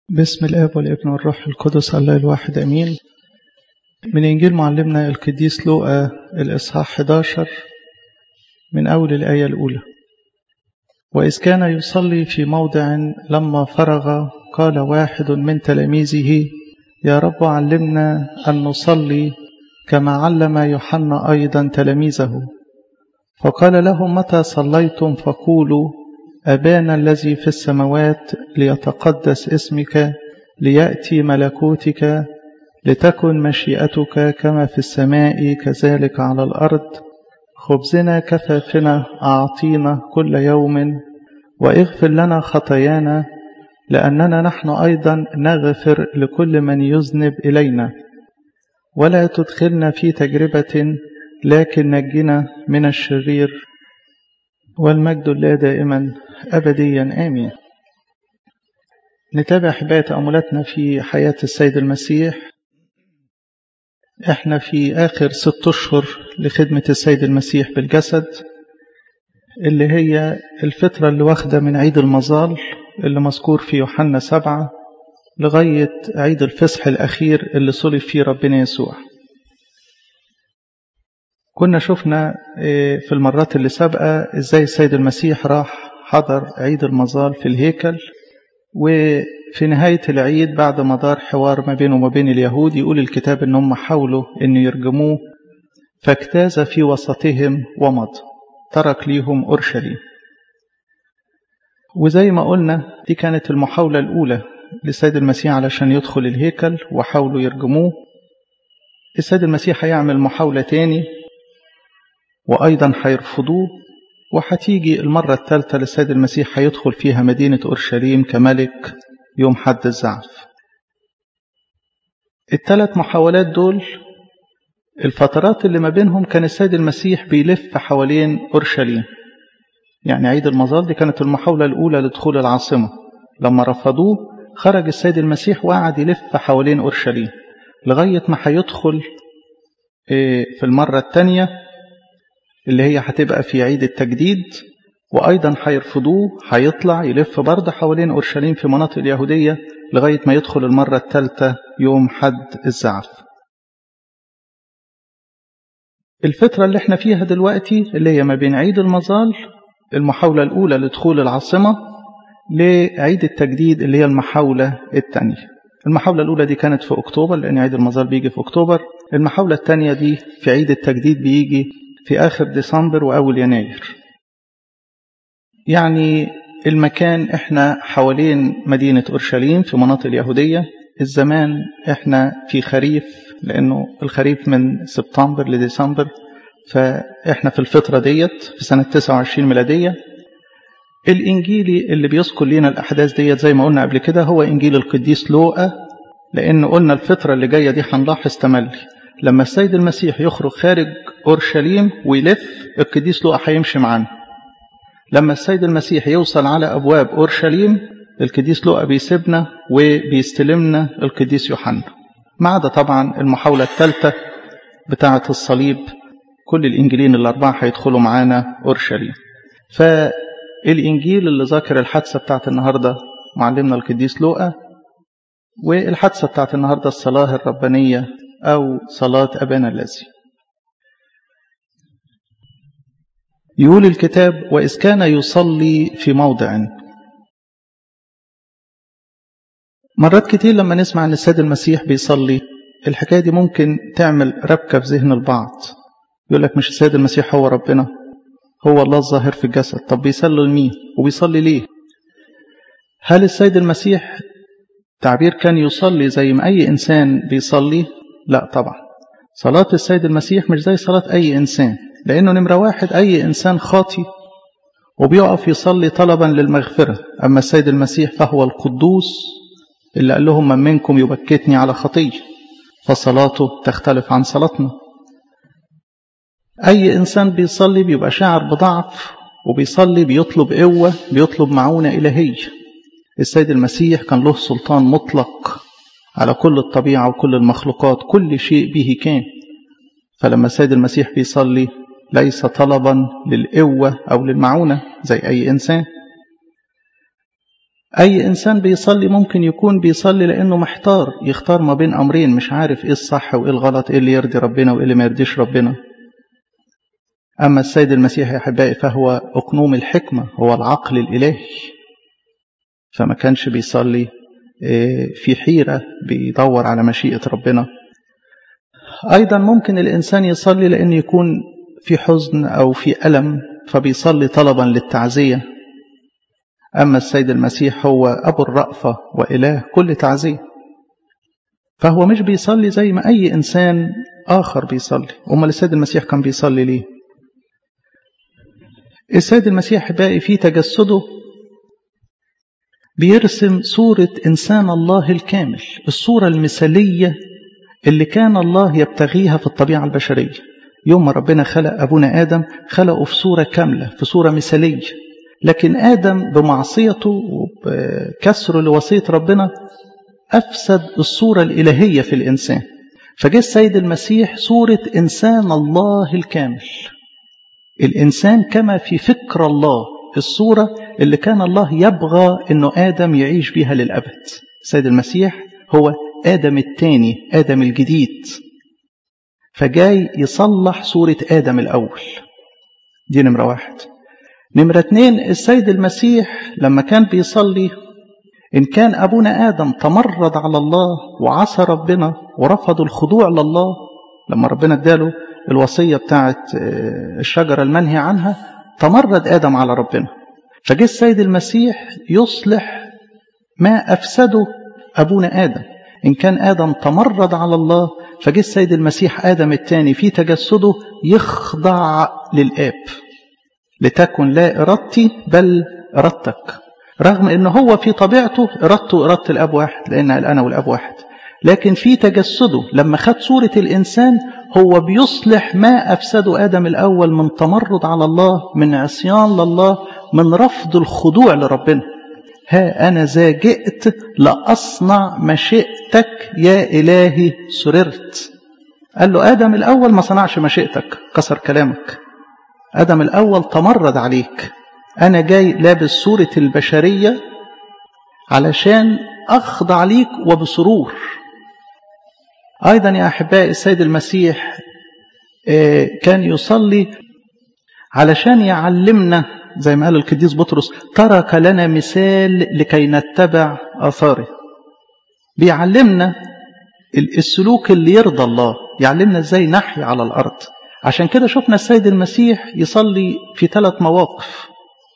باسم الآب والابن والروح القدس الله الواحد أمين من إنجيل معلمنا القديس لوقا الإصحاح 11 من أول الآية الأولى وإذ كان يصلي في موضع لما فرغ قال واحد من تلاميذه يا رب علمنا أن نصلي كما علم يوحنا أيضا تلاميذه فقال لهم متى صليتم فقولوا أبانا الذي في السماوات ليتقدس اسمك ليأتي ملكوتك لتكن مشيئتك كما في السماء كذلك على الأرض خبزنا كفافنا أعطينا كل يوم واغفر لنا خطايانا لأننا نحن أيضا نغفر لكل من يذنب إلينا ولا تدخلنا في تجربة لكن نجنا من الشرير والمجد لله دائما أبديا آمين نتابع حباية تأملاتنا في حياة السيد المسيح احنا في آخر ست أشهر لخدمة السيد المسيح بالجسد اللي هي الفترة اللي واخدة من عيد المظال اللي مذكور في يوحنا سبعة لغاية عيد الفصح الأخير اللي صلب فيه ربنا يسوع كنا شفنا في المرات اللي سابقة ازاي السيد المسيح راح حضر عيد المظال في الهيكل وفي نهاية العيد بعد ما دار حوار ما بينه وما بين اليهود يقول الكتاب ان هم حاولوا ان يرجموه فاجتاز في وسطهم ومضى ترك ليهم أورشليم وزي ما قلنا دي كانت المحاولة الأولى للسيد المسيح علشان يدخل الهيكل وحاولوا يرجموه السيد المسيح هيعمل محاولة تاني وأيضا هيرفضوه وهتيجي المرة الثالثة للسيد المسيح هيدخل فيها مدينة أورشليم كملك يوم حد الزعف الثلاث محاولات دول الفترات اللي ما بينهم كان السيد المسيح بيلف حوالين أورشليم يعني عيد المظال دي كانت المحاولة الأولى لدخول العاصمة لما رفضوه خرج السيد المسيح وقعد يلف حوالين أورشليم لغاية ما هيدخل في المرة الثانية اللي هي هتبقى في عيد التجديد وأيضا هيرفضوه هيطلع يلف برضه حوالين أورشليم في مناطق اليهودية لغاية ما يدخل المرة الثالثة يوم حد الزعف الفترة اللي احنا فيها دلوقتي اللي هي ما بين عيد المظال المحاولة الأولى لدخول العاصمة لعيد التجديد اللي هي المحاولة الثانية المحاولة الأولى دي كانت في أكتوبر لأن عيد المظال بيجي في أكتوبر المحاولة الثانية دي في عيد التجديد بيجي في آخر ديسمبر وأول يناير يعني المكان احنا حوالين مدينة أورشليم في مناطق اليهودية الزمان احنا في خريف لأنه الخريف من سبتمبر لديسمبر فاحنا في الفترة ديت في سنة 29 ميلادية الإنجيلي اللي بيذكر لنا الأحداث ديت زي ما قلنا قبل كده هو إنجيل القديس لوقا لأن قلنا الفترة اللي جاية دي هنلاحظ تملي لما السيد المسيح يخرج خارج أورشليم ويلف القديس لوقا هيمشي معانا لما السيد المسيح يوصل على أبواب أورشليم القديس لوقا بيسيبنا وبيستلمنا القديس يوحنا ما عدا طبعا المحاولة الثالثة بتاعة الصليب كل الإنجيلين الأربعة هيدخلوا معانا أورشليم فالإنجيل اللي ذاكر الحادثة بتاعة النهاردة معلمنا القديس لوقا والحادثة بتاعة النهاردة الصلاة الربانية أو صلاة أبانا الذي يقول الكتاب وإذ كان يصلي في موضع مرات كتير لما نسمع أن السيد المسيح بيصلي الحكاية دي ممكن تعمل ربكة في ذهن البعض يقول لك مش السيد المسيح هو ربنا هو الله الظاهر في الجسد طب بيصلي لمين وبيصلي ليه هل السيد المسيح تعبير كان يصلي زي ما أي إنسان بيصلي لا طبعا صلاة السيد المسيح مش زي صلاة أي إنسان لأنه نمرة واحد أي إنسان خاطي وبيقف يصلي طلبا للمغفرة أما السيد المسيح فهو القدوس اللي قال لهم من منكم يبكتني على خطية فصلاته تختلف عن صلاتنا أي إنسان بيصلي بيبقى شاعر بضعف وبيصلي بيطلب قوة بيطلب معونة إلهية السيد المسيح كان له سلطان مطلق على كل الطبيعة وكل المخلوقات كل شيء به كان فلما السيد المسيح بيصلي ليس طلبا للقوة أو للمعونة زي أي إنسان أي إنسان بيصلي ممكن يكون بيصلي لأنه محتار يختار ما بين أمرين مش عارف إيه الصح وإيه الغلط إيه اللي يرضي ربنا وإيه اللي ما يرضيش ربنا أما السيد المسيح يا أحبائي فهو أقنوم الحكمة هو العقل الإلهي فما كانش بيصلي في حيرة بيدور على مشيئة ربنا أيضا ممكن الإنسان يصلي لأن يكون في حزن أو في ألم فبيصلي طلبا للتعزية أما السيد المسيح هو أبو الرأفة وإله كل تعزية فهو مش بيصلي زي ما أي إنسان آخر بيصلي أما السيد المسيح كان بيصلي ليه السيد المسيح باقي في تجسده بيرسم صورة إنسان الله الكامل الصورة المثالية اللي كان الله يبتغيها في الطبيعة البشرية يوم ما ربنا خلق أبونا آدم خلقه في صورة كاملة في صورة مثالية لكن آدم بمعصيته وبكسره لوصية ربنا أفسد الصورة الإلهية في الإنسان فجاء السيد المسيح صورة إنسان الله الكامل الإنسان كما في فكر الله الصورة اللي كان الله يبغى أنه آدم يعيش بها للأبد السيد المسيح هو آدم الثاني آدم الجديد فجاي يصلح صورة آدم الأول دي نمرة واحد نمرة اتنين السيد المسيح لما كان بيصلي إن كان أبونا آدم تمرد على الله وعصى ربنا ورفض الخضوع لله لما ربنا اداله الوصية بتاعت الشجرة المنهي عنها تمرد آدم على ربنا فجه السيد المسيح يصلح ما أفسده أبونا آدم إن كان آدم تمرد على الله فجه السيد المسيح آدم الثاني في تجسده يخضع للآب لتكن لا إرادتي بل إرادتك رغم أنه هو في طبيعته إرادته إرادة الأب واحد لأن أنا والأب واحد لكن في تجسده لما خد صورة الإنسان هو بيصلح ما أفسده آدم الأول من تمرد على الله من عصيان لله من رفض الخضوع لربنا ها أنا ذا جئت لأصنع مشيئتك يا إلهي سررت قال له آدم الأول ما صنعش مشيئتك كسر كلامك آدم الأول تمرد عليك أنا جاي لابس صورة البشرية علشان أخضع ليك وبسرور أيضا يا أحبائي السيد المسيح كان يصلي علشان يعلمنا زي ما قال القديس بطرس ترك لنا مثال لكي نتبع آثاره بيعلمنا السلوك اللي يرضى الله يعلمنا ازاي نحيا على الأرض عشان كده شفنا السيد المسيح يصلي في ثلاث مواقف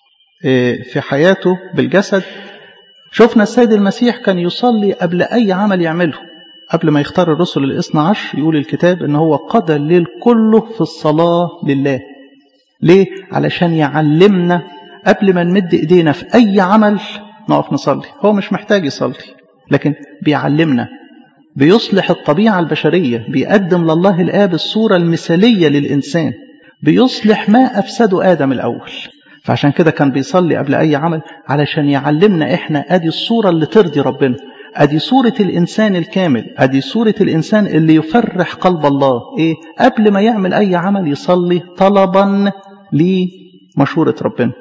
في حياته بالجسد شفنا السيد المسيح كان يصلي قبل أي عمل يعمله قبل ما يختار الرسل الاثنى عشر يقول الكتاب ان هو قضى الليل كله في الصلاة لله ليه؟ علشان يعلمنا قبل ما نمد ايدينا في اي عمل نقف نصلي هو مش محتاج يصلي لكن بيعلمنا بيصلح الطبيعة البشرية بيقدم لله الآب الصورة المثالية للإنسان بيصلح ما أفسده آدم الأول فعشان كده كان بيصلي قبل أي عمل علشان يعلمنا إحنا أدي الصورة اللي ترضي ربنا أدي صورة الإنسان الكامل أدي صورة الإنسان اللي يفرح قلب الله إيه قبل ما يعمل أي عمل يصلي طلبا لمشورة ربنا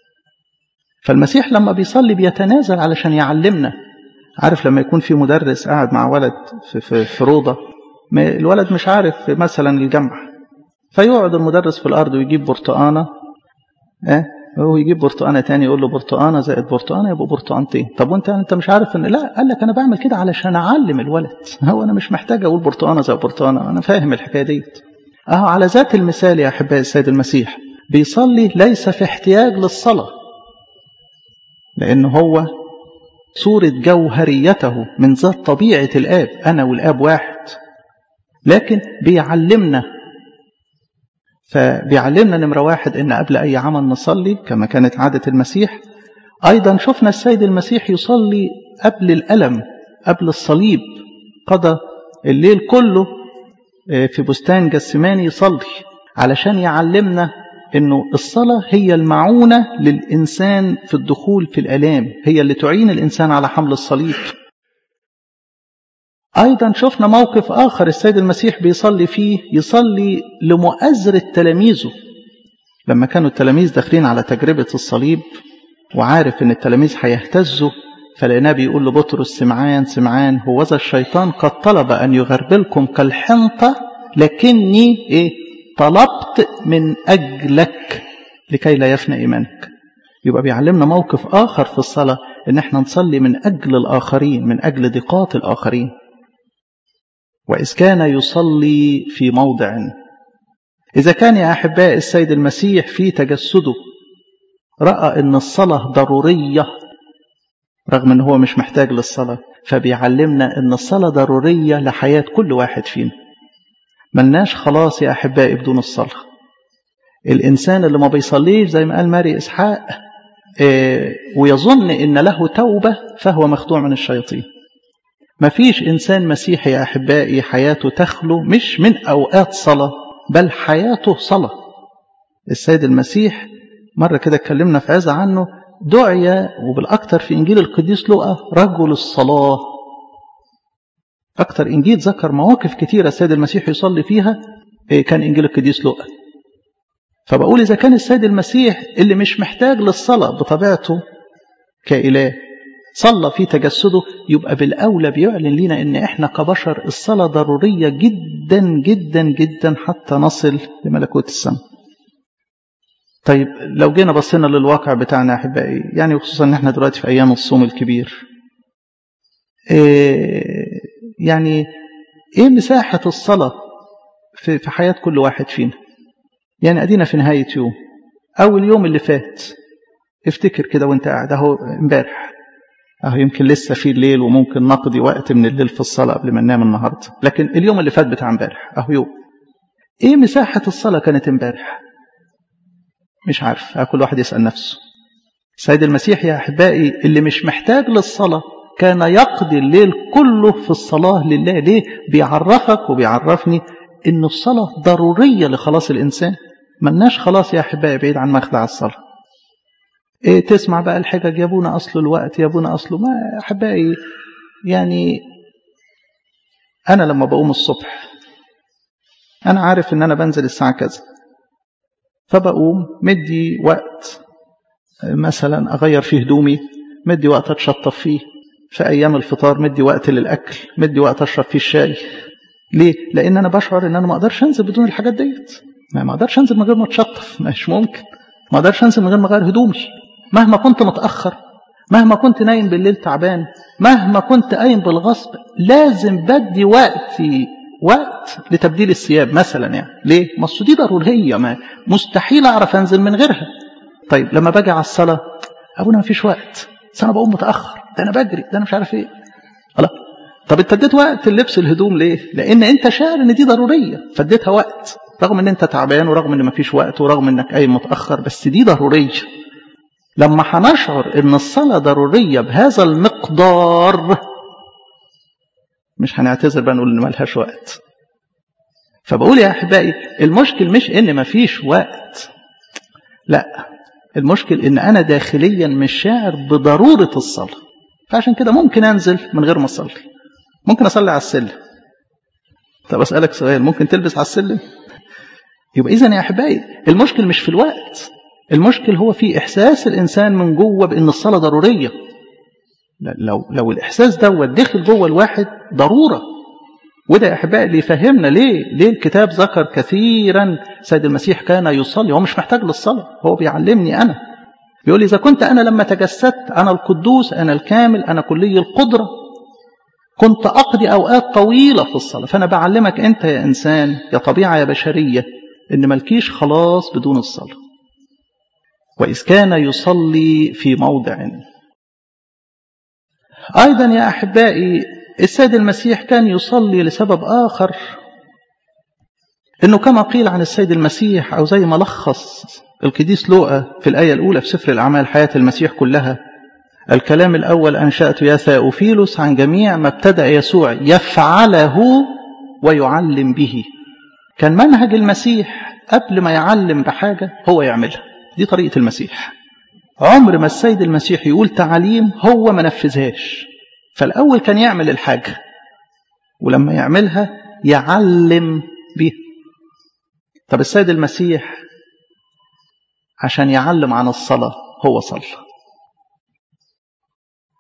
فالمسيح لما بيصلي بيتنازل علشان يعلمنا عارف لما يكون في مدرس قاعد مع ولد في, في, في روضة الولد مش عارف مثلا الجمع فيقعد المدرس في الأرض ويجيب برتقانة اه هو يجيب برتقانه تاني يقول له برتقانه زائد برتقانه يبقى برتقانتين طب وانت انت مش عارف ان لا قال لك انا بعمل كده علشان اعلم الولد هو انا مش محتاج اقول برتقانه زائد برتقانه انا فاهم الحكايه ديت اهو على ذات المثال يا احبائي السيد المسيح بيصلي ليس في احتياج للصلاه لان هو صوره جوهريته من ذات طبيعه الاب انا والاب واحد لكن بيعلمنا فبيعلمنا نمرة واحد إن قبل أي عمل نصلي كما كانت عادة المسيح أيضا شفنا السيد المسيح يصلي قبل الألم قبل الصليب قضى الليل كله في بستان جسماني يصلي علشان يعلمنا انه الصلاة هي المعونة للإنسان في الدخول في الألام هي اللي تعين الإنسان على حمل الصليب أيضا شفنا موقف آخر السيد المسيح بيصلي فيه يصلي لمؤازرة تلاميذه لما كانوا التلاميذ داخلين على تجربة الصليب وعارف ان التلاميذ هيهتزوا فلقيناه بيقول لبطرس سمعان سمعان هوذا الشيطان قد طلب أن يغربلكم كالحنطة لكني إيه طلبت من أجلك لكي لا يفنى إيمانك يبقى بيعلمنا موقف آخر في الصلاة إن احنا نصلي من أجل الآخرين من أجل ضيقات الآخرين وإذ كان يصلي في موضع إذا كان يا أحباء السيد المسيح في تجسده رأى أن الصلاة ضرورية رغم أنه هو مش محتاج للصلاة فبيعلمنا أن الصلاة ضرورية لحياة كل واحد فينا ملناش خلاص يا أحبائي بدون الصلاة الإنسان اللي ما بيصليش زي ما قال ماري إسحاق ويظن أن له توبة فهو مخدوع من الشياطين ما فيش إنسان مسيحي يا أحبائي حياته تخلو مش من أوقات صلاة بل حياته صلاة السيد المسيح مرة كده اتكلمنا في عزة عنه دعي وبالأكثر في إنجيل القديس لوقا رجل الصلاة أكثر إنجيل ذكر مواقف كثيرة السيد المسيح يصلي فيها كان إنجيل القديس لوقا فبقول إذا كان السيد المسيح اللي مش محتاج للصلاة بطبيعته كإله صلى في تجسده يبقى بالأولى بيعلن لنا إن إحنا كبشر الصلاة ضرورية جدا جدا جدا حتى نصل لملكوت السماء طيب لو جينا بصينا للواقع بتاعنا يا أحبائي يعني خصوصا إن إحنا دلوقتي في أيام الصوم الكبير إيه يعني إيه مساحة الصلاة في, في حياة كل واحد فينا يعني أدينا في نهاية يوم أول يوم اللي فات افتكر كده وانت قاعد اهو امبارح اهو يمكن لسه في الليل وممكن نقضي وقت من الليل في الصلاة قبل ما ننام النهاردة لكن اليوم اللي فات بتاع امبارح اهو يوم ايه مساحة الصلاة كانت امبارح مش عارف كل واحد يسأل نفسه سيد المسيح يا أحبائي اللي مش محتاج للصلاة كان يقضي الليل كله في الصلاة لله ليه بيعرفك وبيعرفني ان الصلاة ضرورية لخلاص الإنسان ملناش خلاص يا أحبائي بعيد عن مخدع الصلاة إيه تسمع بقى الحجج يا ابونا أصل الوقت يا ابونا أصله ما أحبائي يعني أنا لما بقوم الصبح أنا عارف إن أنا بنزل الساعة كذا فبقوم مدي وقت مثلا أغير فيه هدومي مدي وقت أتشطف فيه في أيام الفطار مدي وقت للأكل مدي وقت أشرب فيه الشاي ليه؟ لأن أنا بشعر إن أنا ما أقدرش أنزل بدون الحاجات ديت ما أقدرش أنزل من غير ما أتشطف مش ممكن ما أقدرش أنزل من غير ما أغير هدومي مهما كنت متأخر مهما كنت نايم بالليل تعبان مهما كنت قايم بالغصب لازم بدي وقتي وقت لتبديل الثياب مثلا يعني ليه؟ ما دي ضرورية ما مستحيل أعرف أنزل من غيرها طيب لما باجي على الصلاة أبونا ما فيش وقت بس أنا بقوم متأخر ده أنا بجري ده أنا مش عارف إيه خلاص طب انت اديت وقت للبس الهدوم ليه؟ لأن أنت شاعر إن دي ضرورية فاديتها وقت رغم إن أنت تعبان ورغم إن مفيش وقت ورغم إنك قايم متأخر بس دي ضرورية لما هنشعر إن الصلاة ضرورية بهذا المقدار مش هنعتذر بقى نقول إن ملهاش وقت فبقول يا أحبائي المشكل مش إن مفيش وقت لا المشكل إن أنا داخليا مش شاعر بضرورة الصلاة فعشان كده ممكن أنزل من غير ما أصلي ممكن أصلي على السلم طب أسألك سؤال ممكن تلبس على السلم يبقى إذا يا أحبائي المشكل مش في الوقت المشكل هو في إحساس الإنسان من جوه بأن الصلاة ضرورية لو لو الإحساس دوت دخل جوه الواحد ضرورة وده يا أحبائي اللي يفهمنا ليه ليه الكتاب ذكر كثيرا سيد المسيح كان يصلي هو مش محتاج للصلاة هو بيعلمني أنا بيقول إذا كنت أنا لما تجسدت أنا القدوس أنا الكامل أنا كلي القدرة كنت أقضي أوقات طويلة في الصلاة فأنا بعلمك أنت يا إنسان يا طبيعة يا بشرية إن ملكيش خلاص بدون الصلاة وإذ كان يصلي في موضع أيضا يا أحبائي السيد المسيح كان يصلي لسبب آخر إنه كما قيل عن السيد المسيح أو زي ما لخص القديس لوقا في الآية الأولى في سفر الأعمال حياة المسيح كلها الكلام الأول أنشأت يا ثاؤفيلوس عن جميع ما ابتدأ يسوع يفعله ويعلم به كان منهج المسيح قبل ما يعلم بحاجة هو يعملها دي طريقة المسيح عمر ما السيد المسيح يقول تعاليم هو ما نفذهاش فالأول كان يعمل الحاجة ولما يعملها يعلم بيها طب السيد المسيح عشان يعلم عن الصلاة هو صلى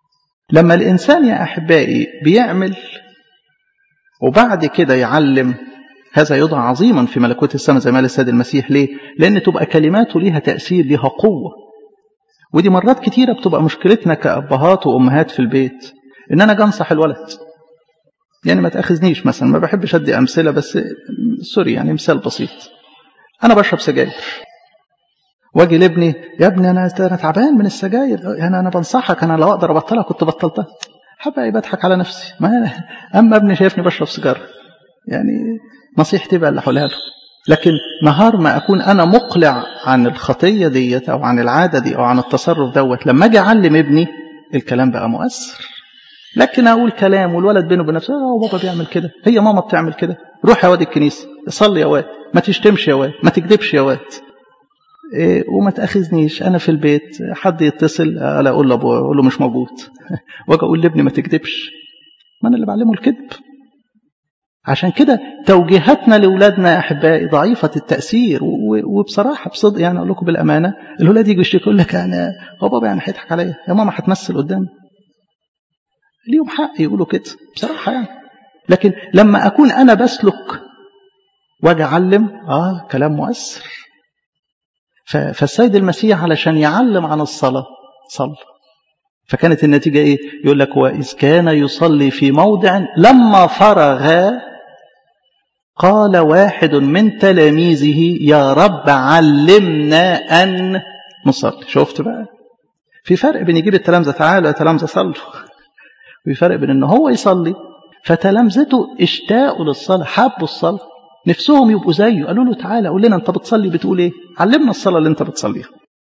لما الإنسان يا أحبائي بيعمل وبعد كده يعلم هذا يضع عظيما في ملكوت السماء زي ما قال السيد المسيح ليه؟ لأن تبقى كلماته ليها تأثير ليها قوة ودي مرات كتيرة بتبقى مشكلتنا كأبهات وأمهات في البيت إن أنا أنصح الولد يعني ما تأخذنيش مثلا ما بحبش أدي أمثلة بس سوري يعني مثال بسيط أنا بشرب سجاير واجي لابني يا ابني انا انا تعبان من السجاير يعني انا بنصحك انا لو اقدر ابطلها كنت بطلتها حبايبي بضحك على نفسي ما أنا اما ابني شايفني بشرب سيجاره يعني نصيحتي بقى اللي هقولها له لكن نهار ما اكون انا مقلع عن الخطيه ديت او عن العاده دي او عن التصرف دوت لما اجي اعلم ابني الكلام بقى مؤثر لكن اقول كلام والولد بينه وبين نفسه اه بابا بيعمل كده هي ماما بتعمل كده روح يا واد الكنيسه صلي يا واد ما تشتمش يا واد ما تكذبش يا واد إيه وما تاخذنيش انا في البيت حد يتصل لا اقول لابويا اقول له مش موجود واجي اقول لابني ما تكذبش ما انا اللي بعلمه الكذب عشان كده توجيهاتنا لاولادنا يا احبائي ضعيفه التاثير وبصراحه بصدق يعني اقول لكم بالامانه الولاد يجي يشتكي يقول لك انا هو بابا يعني هيضحك عليا يا ماما هتمثل قدامي ليهم حق يقولوا كده بصراحه يعني لكن لما اكون انا بسلك واجي اعلم اه كلام مؤثر فالسيد المسيح علشان يعلم عن الصلاه صلى فكانت النتيجه ايه يقول لك واذ كان يصلي في موضع لما فرغ قال واحد من تلاميذه يا رب علمنا ان نصلي شفت بقى في فرق بين يجيب التلامذه تعالوا يا تلامذه صلوا في فرق بين ان هو يصلي فتلامذته اشتاقوا للصلاه حبوا الصلاه نفسهم يبقوا زيه قالوا له تعالى قول لنا انت بتصلي بتقول ايه علمنا الصلاه اللي انت بتصليها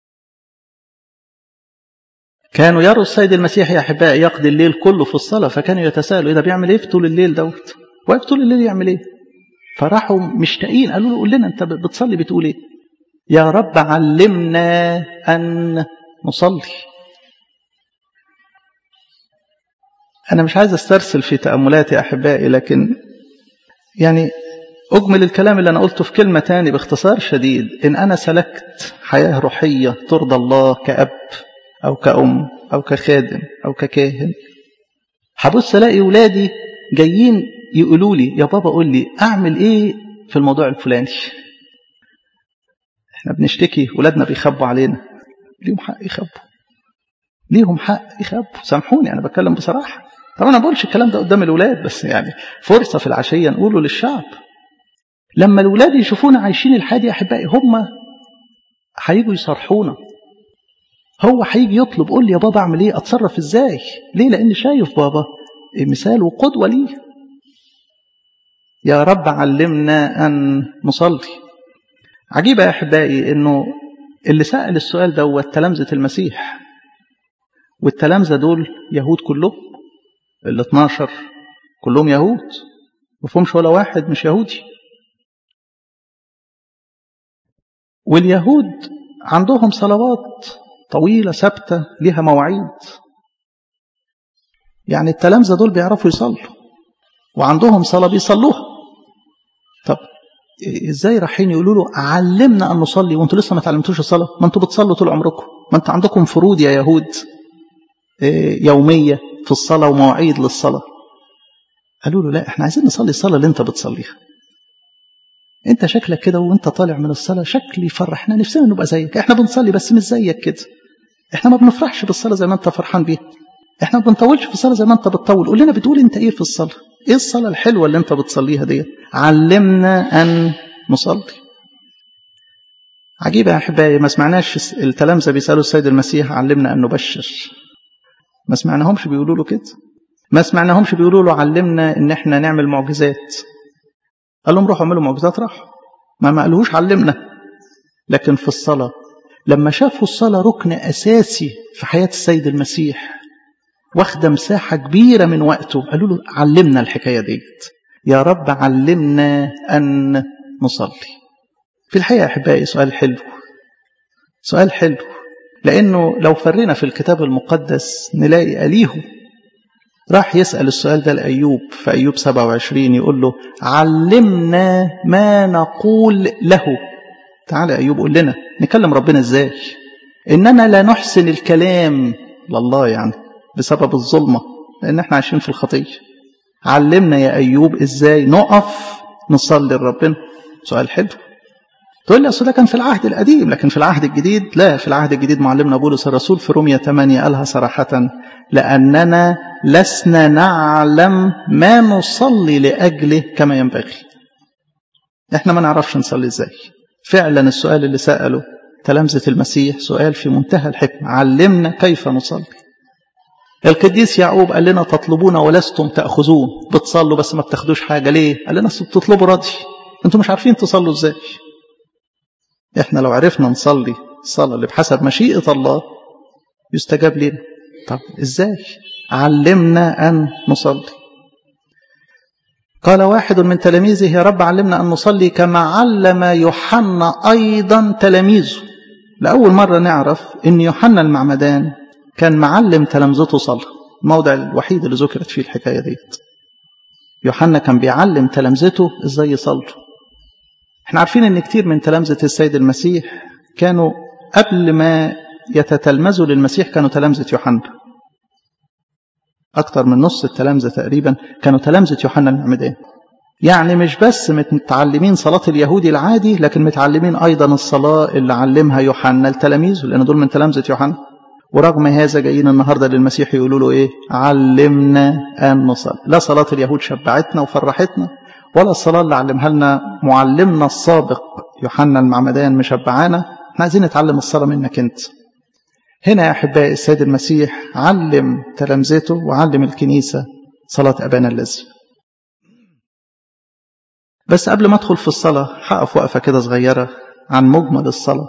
كانوا يروا السيد المسيح يا احبائي يقضي الليل كله في الصلاه فكانوا يتساءلوا ايه ده بيعمل ايه في طول الليل دوت واقف طول الليل يعمل ايه فراحوا مشتاقين قالوا له قول لنا انت بتصلي بتقول ايه يا رب علمنا ان نصلي انا مش عايز استرسل في تاملاتي يا احبائي لكن يعني أجمل الكلام اللي أنا قلته في كلمة تاني باختصار شديد إن أنا سلكت حياة روحية ترضى الله كأب أو كأم أو كخادم أو ككاهن هبص ألاقي ولادي جايين يقولوا لي يا بابا قول لي أعمل إيه في الموضوع الفلاني إحنا بنشتكي ولادنا بيخبوا علينا ليهم حق يخبوا ليهم حق يخبوا سامحوني أنا بتكلم بصراحة طبعا أنا بقولش الكلام ده قدام الولاد بس يعني فرصة في العشية نقوله للشعب لما الولاد يشوفونا عايشين الحياة دي أحبائي هم هيجوا يصرحونا هو هيجي يطلب قول لي يا بابا أعمل إيه أتصرف إزاي ليه لأن شايف بابا مثال وقدوة ليه يا رب علمنا أن نصلي عجيبة يا أحبائي إنه اللي سأل السؤال دوت تلامذة المسيح والتلامذة دول يهود كلهم ال 12 كلهم يهود ما فيهمش ولا واحد مش يهودي واليهود عندهم صلوات طويلة ثابتة لها مواعيد يعني التلامذة دول بيعرفوا يصلوا وعندهم صلاة بيصلوها طب ازاي رايحين يقولوا له علمنا ان نصلي وانتوا لسه ما تعلمتوش الصلاه ما انتوا بتصلوا طول عمركم ما انت عندكم فروض يا يهود يوميه في الصلاه ومواعيد للصلاه قالوا له لا احنا عايزين نصلي الصلاه اللي انت بتصليها انت شكلك كده وانت طالع من الصلاه شكل يفرحنا نفسنا نبقى زيك احنا بنصلي بس مش زيك كده احنا ما بنفرحش بالصلاه زي ما انت فرحان بيها احنا ما بنطولش في الصلاه زي ما انت بتطول قول لنا بتقول انت ايه في الصلاه ايه الصلاه الحلوه اللي انت بتصليها ديت علمنا ان نصلي عجيبة يا أحبائي ما سمعناش التلامذة بيسألوا السيد المسيح علمنا أن نبشر ما سمعناهمش بيقولوا له كده ما سمعناهمش بيقولوا له علمنا ان احنا نعمل معجزات قال لهم روحوا اعملوا معجزات راحوا ما ما قالوش علمنا لكن في الصلاة لما شافوا الصلاة ركن أساسي في حياة السيد المسيح واخدة مساحة كبيرة من وقته قالوا له علمنا الحكاية ديت يا رب علمنا أن نصلي في الحقيقة أحبائي سؤال حلو سؤال حلو لأنه لو فرينا في الكتاب المقدس نلاقي أليه راح يسأل السؤال ده لأيوب في أيوب 27 يقول له علمنا ما نقول له تعالى أيوب قول لنا نكلم ربنا إزاي إننا لا نحسن الكلام لله يعني بسبب الظلمة لأن احنا عايشين في الخطية علمنا يا أيوب إزاي نقف نصلي لربنا سؤال حلو تقول لي أصل ده كان في العهد القديم لكن في العهد الجديد لا في العهد الجديد معلمنا بولس الرسول في رومية 8 قالها صراحة لأننا لسنا نعلم ما نصلي لأجله كما ينبغي احنا ما نعرفش نصلي ازاي فعلا السؤال اللي سأله تلامذة المسيح سؤال في منتهى الحكمة علمنا كيف نصلي القديس يعقوب قال لنا تطلبون ولستم تأخذون بتصلوا بس ما بتاخدوش حاجة ليه قال لنا بتطلبوا راضي انتم مش عارفين تصلوا ازاي احنا لو عرفنا نصلي الصلاة اللي بحسب مشيئة الله يستجاب لنا طب ازاي علمنا أن نصلي قال واحد من تلاميذه يا رب علمنا أن نصلي كما علم يوحنا أيضا تلاميذه لأول مرة نعرف أن يوحنا المعمدان كان معلم تلامذته صلاة الموضع الوحيد اللي ذكرت فيه الحكاية ديت يوحنا كان بيعلم تلامذته ازاي يصلوا احنا عارفين ان كتير من تلامذة السيد المسيح كانوا قبل ما يتتلمذوا للمسيح كانوا تلامذة يوحنا أكثر من نص التلامذة تقريبا كانوا تلامذة يوحنا المعمدان يعني مش بس متعلمين صلاة اليهودي العادي لكن متعلمين أيضا الصلاة اللي علمها يوحنا التلاميذ لأن دول من تلامذة يوحنا ورغم هذا جايين النهارده للمسيح يقولوا له ايه علمنا ان نصلي لا صلاه اليهود شبعتنا وفرحتنا ولا الصلاه اللي علمها لنا معلمنا السابق يوحنا المعمدان مشبعانا احنا عايزين نتعلم الصلاه منك انت هنا يا احبائي السيد المسيح علم تلامذته وعلم الكنيسه صلاه ابانا الذي بس قبل ما ادخل في الصلاه هقف وقفه كده صغيره عن مجمل الصلاه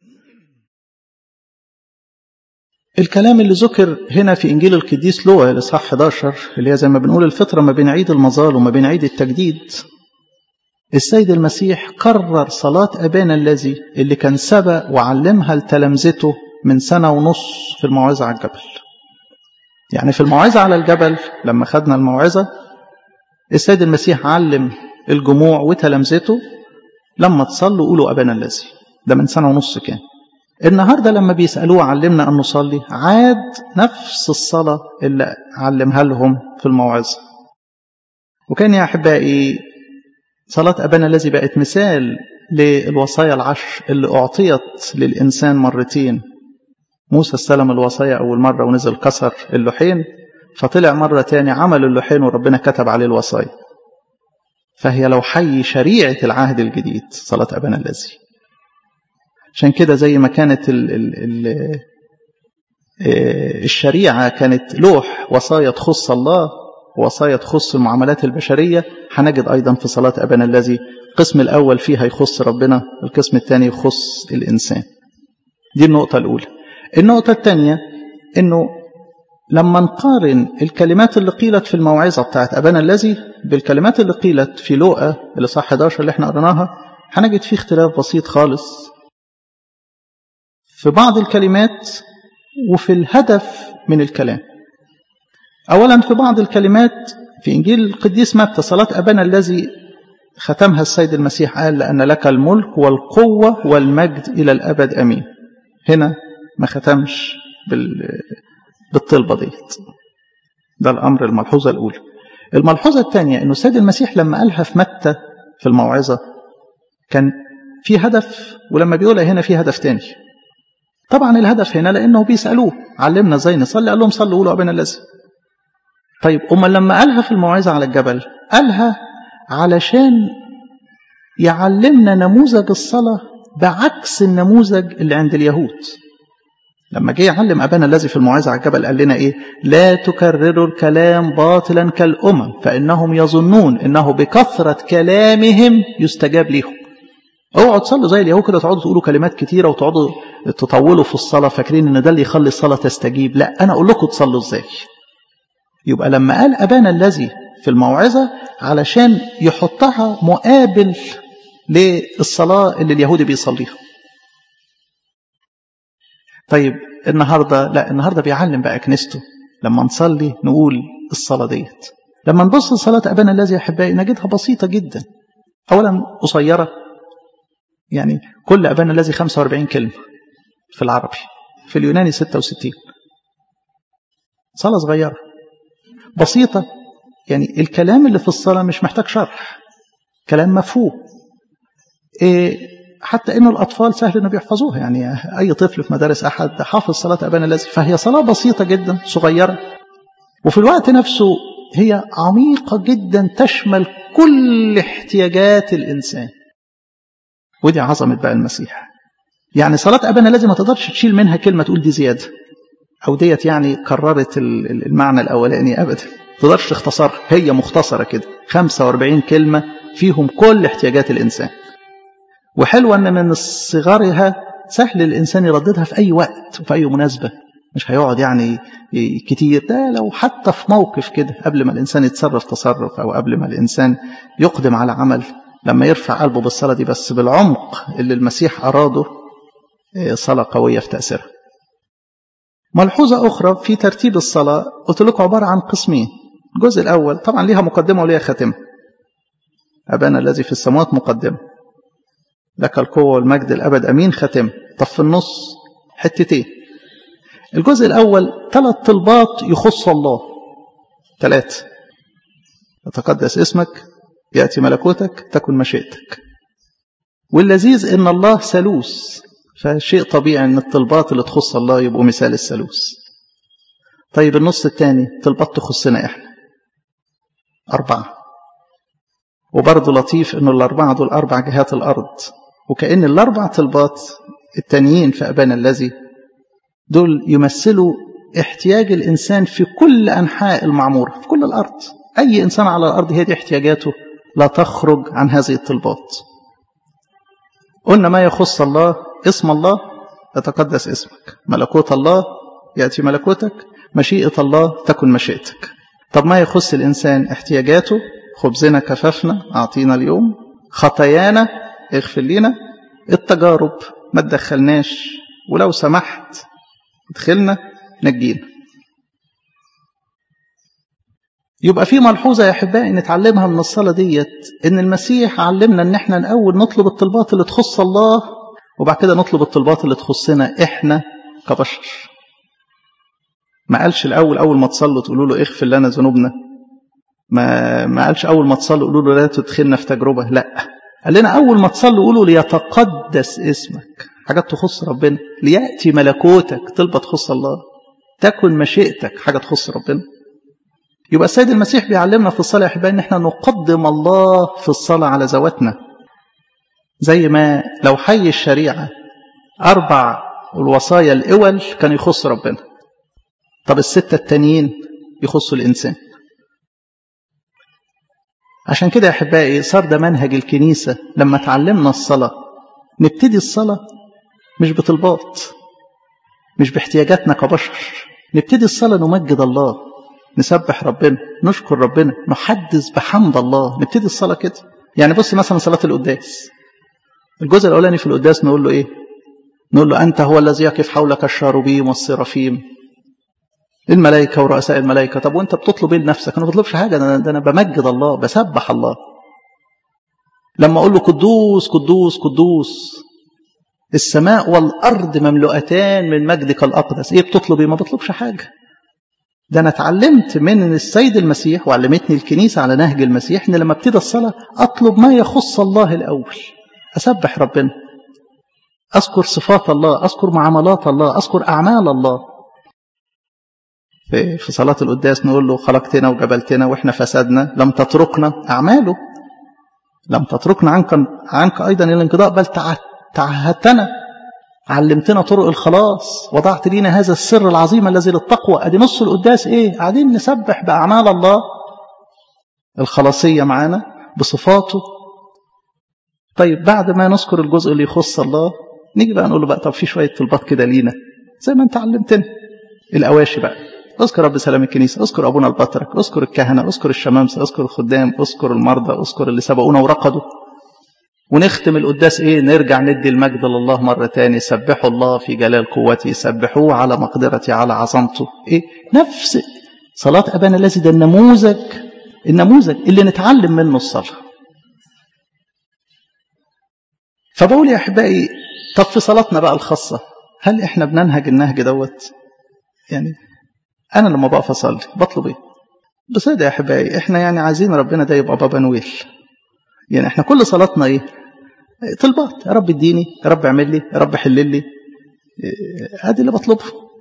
الكلام اللي ذكر هنا في إنجيل القديس لوقا الإصحاح 11 اللي هي زي ما بنقول الفطرة ما بين عيد المظال وما بين عيد التجديد السيد المسيح قرر صلاة أبانا الذي اللي كان سبق وعلمها لتلامذته من سنة ونص في الموعظة على الجبل يعني في الموعظة على الجبل لما خدنا الموعظة السيد المسيح علم الجموع وتلامذته لما تصلوا قولوا أبانا الذي ده من سنة ونص كان النهاردة لما بيسألوه علمنا أن نصلي عاد نفس الصلاة اللي علمها لهم في الموعظة وكان يا أحبائي صلاة أبانا الذي بقت مثال للوصايا العشر اللي أعطيت للإنسان مرتين موسى استلم الوصايا أول مرة ونزل كسر اللوحين فطلع مرة تاني عمل اللوحين وربنا كتب عليه الوصايا فهي لو حي شريعة العهد الجديد صلاة أبانا الذي عشان كده زي ما كانت ال ال ال الشريعة كانت لوح وصايا تخص الله وصايا تخص المعاملات البشرية هنجد أيضا في صلاة أبانا الذي القسم الأول فيها يخص ربنا القسم الثاني يخص الإنسان دي النقطة الأولى النقطة الثانية أنه لما نقارن الكلمات اللي قيلت في الموعظة بتاعت أبانا الذي بالكلمات اللي قيلت في لوقا اللي صح 11 اللي احنا قرناها هنجد فيه اختلاف بسيط خالص في بعض الكلمات وفي الهدف من الكلام أولا في بعض الكلمات في إنجيل القديس متى صلاة أبانا الذي ختمها السيد المسيح قال لأن لك الملك والقوة والمجد إلى الأبد أمين هنا ما ختمش بال... بالطلبة ديت ده الأمر الملحوظة الأولى الملحوظة الثانية أنه السيد المسيح لما قالها في متى في الموعظة كان في هدف ولما بيقولها هنا في هدف تاني طبعا الهدف هنا لانه بيسالوه علمنا ازاي نصلي قال لهم صلوا قولوا ابانا الذي طيب امال لما قالها في الموعظه على الجبل قالها علشان يعلمنا نموذج الصلاه بعكس النموذج اللي عند اليهود لما جه يعلم ابانا الذي في الموعظه على الجبل قال لنا ايه لا تكرروا الكلام باطلا كالامم فانهم يظنون انه بكثره كلامهم يستجاب لهم اوعوا تصلوا زي اليهود كده تقعدوا تقولوا كلمات كتيره وتقعدوا تطولوا في الصلاه فاكرين ان ده اللي يخلي الصلاه تستجيب لا انا اقول لكم تصلوا ازاي يبقى لما قال ابانا الذي في الموعظه علشان يحطها مقابل للصلاه اللي اليهودي بيصليها طيب النهارده لا النهارده بيعلم بقى كنيسته لما نصلي نقول الصلاه ديت لما نبص لصلاه ابانا الذي يا احبائي نجدها بسيطه جدا اولا قصيره يعني كل أبانا الذي 45 كلمة في العربي في اليوناني 66 صلاة صغيرة بسيطة يعني الكلام اللي في الصلاة مش محتاج شرح كلام مفهوم إيه حتى انه الاطفال سهل انه بيحفظوها يعني اي طفل في مدارس احد حافظ صلاه ابانا الذي فهي صلاه بسيطه جدا صغيره وفي الوقت نفسه هي عميقه جدا تشمل كل احتياجات الانسان ودي عظمه بقى المسيح يعني صلاه ابانا الذي ما تقدرش تشيل منها كلمه تقول دي زياده او ديت يعني كررت المعنى الاولاني ابدا ما تقدرش تختصرها هي مختصره كده 45 كلمه فيهم كل احتياجات الانسان وحلوة أن من صغرها سهل الإنسان يرددها في أي وقت وفي أي مناسبة مش هيقعد يعني كتير ده لو حتى في موقف كده قبل ما الإنسان يتصرف تصرف أو قبل ما الإنسان يقدم على عمل لما يرفع قلبه بالصلاة دي بس بالعمق اللي المسيح أراده صلاة قوية في تأثيرها ملحوظة أخرى في ترتيب الصلاة قلت لكم عبارة عن قسمين الجزء الأول طبعا ليها مقدمة وليها خاتمة أبانا الذي في السماوات مقدمة لك القوة والمجد الأبد أمين ختم طب في النص حتتين الجزء الأول ثلاث طلبات يخص الله ثلاثة يتقدس اسمك يأتي ملكوتك تكن مشيئتك واللذيذ إن الله ثالوث فشيء طبيعي إن الطلبات اللي تخص الله يبقوا مثال الثالوث طيب النص الثاني طلبات تخصنا إحنا أربعة وبرضه لطيف إنه الأربعة دول أربع جهات الأرض وكأن الأربع طلبات التانيين في أبانا الذي دول يمثلوا احتياج الإنسان في كل أنحاء المعمورة في كل الأرض أي إنسان على الأرض هي دي احتياجاته لا تخرج عن هذه الطلبات قلنا ما يخص الله اسم الله يتقدس اسمك ملكوت الله يأتي ملكوتك مشيئة الله تكن مشيئتك طب ما يخص الإنسان احتياجاته خبزنا كففنا أعطينا اليوم خطايانا اغفر لنا التجارب ما تدخلناش ولو سمحت ادخلنا نجينا يبقى في ملحوظة يا أحبائي نتعلمها من الصلاة ديت إن المسيح علمنا إن إحنا الأول نطلب الطلبات اللي تخص الله وبعد كده نطلب الطلبات اللي تخصنا إحنا كبشر ما قالش الأول أول ما تصلوا تقولوا له اغفر لنا ذنوبنا ما ما قالش أول ما تصلوا قولوا له لا تدخلنا في تجربة لا قال لنا أول ما تصلوا قولوا ليتقدس اسمك حاجات تخص ربنا ليأتي ملكوتك طلبة تخص الله تكن مشيئتك حاجة تخص ربنا يبقى السيد المسيح بيعلمنا في الصلاة يا أحبائي إن احنا نقدم الله في الصلاة على ذواتنا زي ما لو حي الشريعة أربع الوصايا الأول كان يخص ربنا طب الستة التانيين يخصوا الإنسان عشان كده يا أحبائي صار ده منهج الكنيسة لما تعلمنا الصلاة نبتدي الصلاة مش بطلبات مش باحتياجاتنا كبشر نبتدي الصلاة نمجد الله نسبح ربنا نشكر ربنا نحدث بحمد الله نبتدي الصلاة كده يعني بص مثلا صلاة القداس الجزء الأولاني في القداس نقول له إيه نقول له أنت هو الذي يقف حولك الشاروبيم والسرافيم الملائكة ورؤساء الملائكة طب وانت بتطلب ايه لنفسك انا ما بطلبش حاجة ده انا بمجد الله بسبح الله لما اقول له قدوس قدوس قدوس السماء والارض مملوءتان من مجدك الاقدس ايه بتطلب ايه ما بطلبش حاجة ده انا اتعلمت من السيد المسيح وعلمتني الكنيسة على نهج المسيح ان لما ابتدي الصلاة اطلب ما يخص الله الاول اسبح ربنا اذكر صفات الله اذكر معاملات الله اذكر اعمال الله في صلاة القداس نقول له خلقتنا وجبلتنا واحنا فسدنا لم تتركنا أعماله لم تتركنا عنك عنك أيضا الانقضاء بل تعهدتنا علمتنا طرق الخلاص وضعت لينا هذا السر العظيم الذي للتقوى ادي نص القداس ايه قاعدين نسبح بأعمال الله الخلاصية معانا بصفاته طيب بعد ما نذكر الجزء اللي يخص الله نيجي بقى نقول له بقى طب في شوية طلبات كده لينا زي ما انت علمتنا الأواشي بقى اذكر رب سلام الكنيسة اذكر أبونا البطرك اذكر الكهنة اذكر الشمامسة اذكر الخدام اذكر المرضى اذكر اللي سبقونا ورقدوا ونختم القداس ايه نرجع ندي المجد لله مرة تاني سبحوا الله في جلال قوته سبحوه على مقدرته على عظمته ايه نفس صلاة أبانا الذي ده النموذج النموذج اللي نتعلم منه الصلاة فبقول يا أحبائي طب في صلاتنا بقى الخاصة هل احنا بننهج النهج دوت يعني انا لما بقف اصلي بطلب ايه بصدق يا احبائي احنا يعني عايزين ربنا ده يبقى بابا نويل يعني احنا كل صلاتنا ايه طلبات يا رب اديني يا رب اعمل لي يا رب حل لي ادي اللي بطلبه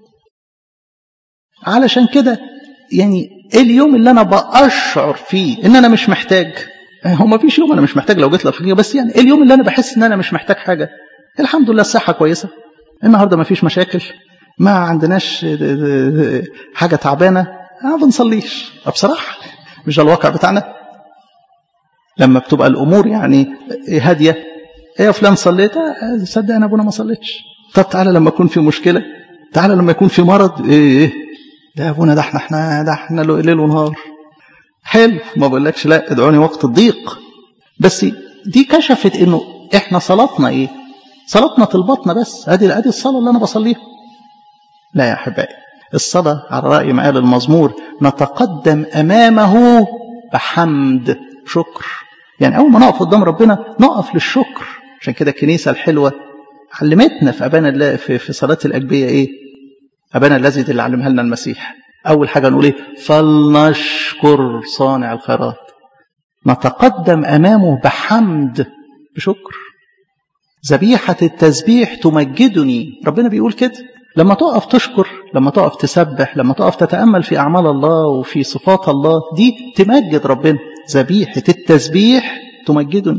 علشان كده يعني اليوم اللي انا بأشعر فيه ان انا مش محتاج هو ما فيش يوم انا مش محتاج لو جيت لك بس يعني اليوم اللي انا بحس ان انا مش محتاج حاجه الحمد لله الصحه كويسه النهارده ما فيش مشاكل ما عندناش حاجه تعبانه ما بنصليش بصراحه مش ده الواقع بتاعنا لما بتبقى الامور يعني هاديه ايه يا فلان صليت صدق انا ابونا ما صليتش طب تعالى لما يكون في مشكله تعالى لما يكون في مرض ايه ايه ده يا ابونا ده احنا احنا ده احنا ليل ونهار حلو ما بقولكش لا ادعوني وقت الضيق بس دي كشفت انه احنا صلاتنا ايه صلاتنا طلباتنا بس ادي ادي الصلاه اللي انا بصليها لا يا احبائي الصلاه على راي ما قال المزمور نتقدم امامه بحمد شكر يعني اول ما نقف قدام ربنا نقف للشكر عشان كده الكنيسه الحلوه علمتنا في ابانا الله في, في صلاه الاجبيه ايه ابانا الذي اللي علمها لنا المسيح اول حاجه نقول ايه فلنشكر صانع الخيرات نتقدم امامه بحمد بشكر ذبيحه التسبيح تمجدني ربنا بيقول كده لما تقف تشكر لما تقف تسبح لما تقف تتامل في اعمال الله وفي صفات الله دي تمجد ربنا ذبيحه التسبيح تمجدني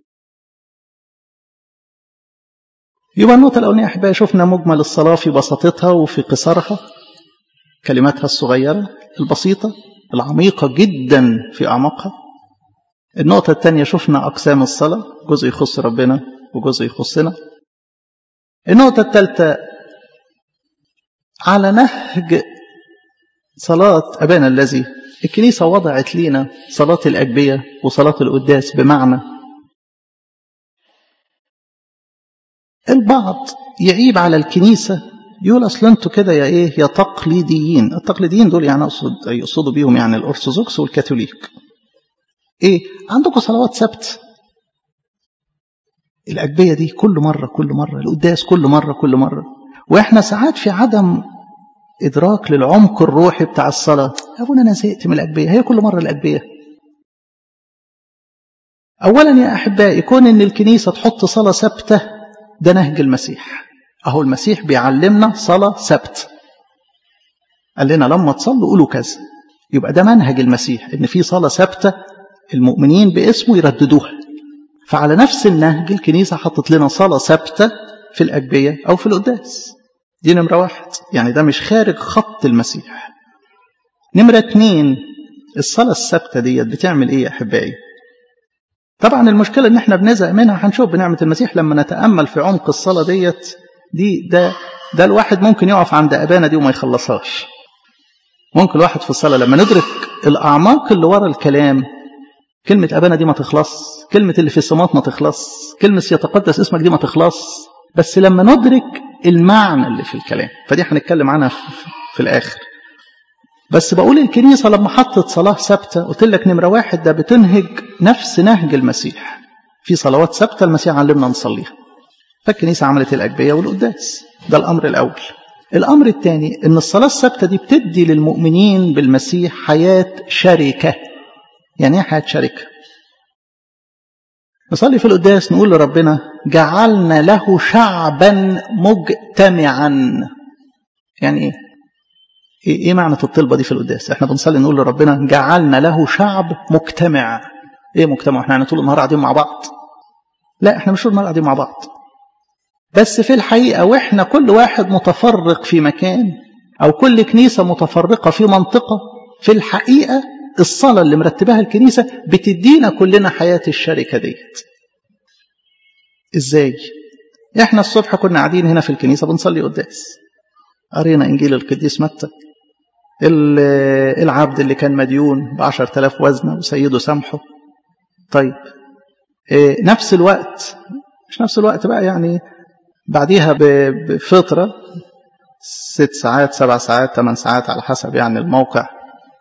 يبقى النقطة الأولانية أحبائي شفنا مجمل الصلاة في بساطتها وفي قصرها كلماتها الصغيرة البسيطة العميقة جدا في أعماقها النقطة الثانية شفنا أقسام الصلاة جزء يخص ربنا وجزء يخصنا النقطة الثالثة على نهج صلاة أبانا الذي الكنيسة وضعت لنا صلاة الأجبية وصلاة القداس بمعنى البعض يعيب على الكنيسة يقول أصل أنتوا كده يا إيه يا تقليديين التقليديين دول يعني أقصد يقصدوا بيهم يعني الأرثوذكس والكاثوليك إيه عندكم صلوات سبت الأجبية دي كل مرة كل مرة القداس كل مرة كل مرة وإحنا ساعات في عدم إدراك للعمق الروحي بتاع الصلاة يا أبونا أنا زهقت من الأجبية هي كل مرة الأجبية أولا يا أحبائي كون إن الكنيسة تحط صلاة ثابتة ده نهج المسيح أهو المسيح بيعلمنا صلاة سبت قال لنا لما تصلوا قولوا كذا يبقى ده منهج المسيح إن في صلاة ثابتة المؤمنين باسمه يرددوها فعلى نفس النهج الكنيسة حطت لنا صلاة ثابتة في الأجبية أو في القداس دي نمرة واحد يعني ده مش خارج خط المسيح نمرة اتنين الصلاة الثابتة ديت بتعمل ايه يا أحبائي طبعا المشكلة ان احنا بنزهق منها هنشوف بنعمة المسيح لما نتأمل في عمق الصلاة ديت دي ده ده الواحد ممكن يقف عند أبانا دي وما يخلصهاش ممكن الواحد في الصلاة لما ندرك الأعماق اللي ورا الكلام كلمة أبانا دي ما تخلص كلمة اللي في السماوات ما تخلص كلمة يتقدس اسمك دي ما تخلص بس لما ندرك المعنى اللي في الكلام فدي هنتكلم عنها في الآخر بس بقول الكنيسة لما حطت صلاة ثابتة قلت لك نمرة واحد ده بتنهج نفس نهج المسيح في صلوات ثابتة المسيح علمنا نصليها فالكنيسة عملت الأجبية والقداس ده الأمر الأول الأمر الثاني إن الصلاة الثابتة دي بتدي للمؤمنين بالمسيح حياة شركة يعني إيه حياة شركة؟ نصلي في القداس نقول لربنا جعلنا له شعبا مجتمعا يعني ايه ايه معنى الطلبه دي في القداس احنا بنصلي نقول لربنا جعلنا له شعب مجتمع ايه مجتمع احنا يعني طول النهار قاعدين مع بعض لا احنا مش طول النهار قاعدين مع بعض بس في الحقيقه واحنا كل واحد متفرق في مكان او كل كنيسه متفرقه في منطقه في الحقيقه الصلاة اللي مرتبها الكنيسة بتدينا كلنا حياة الشركة ديت ازاي احنا الصبح كنا قاعدين هنا في الكنيسة بنصلي قداس قرينا انجيل القديس متى العبد اللي كان مديون بعشر تلاف وزنة وسيده سامحه طيب اه نفس الوقت مش نفس الوقت بقى يعني بعديها بفترة ست ساعات سبع ساعات ثمان ساعات على حسب يعني الموقع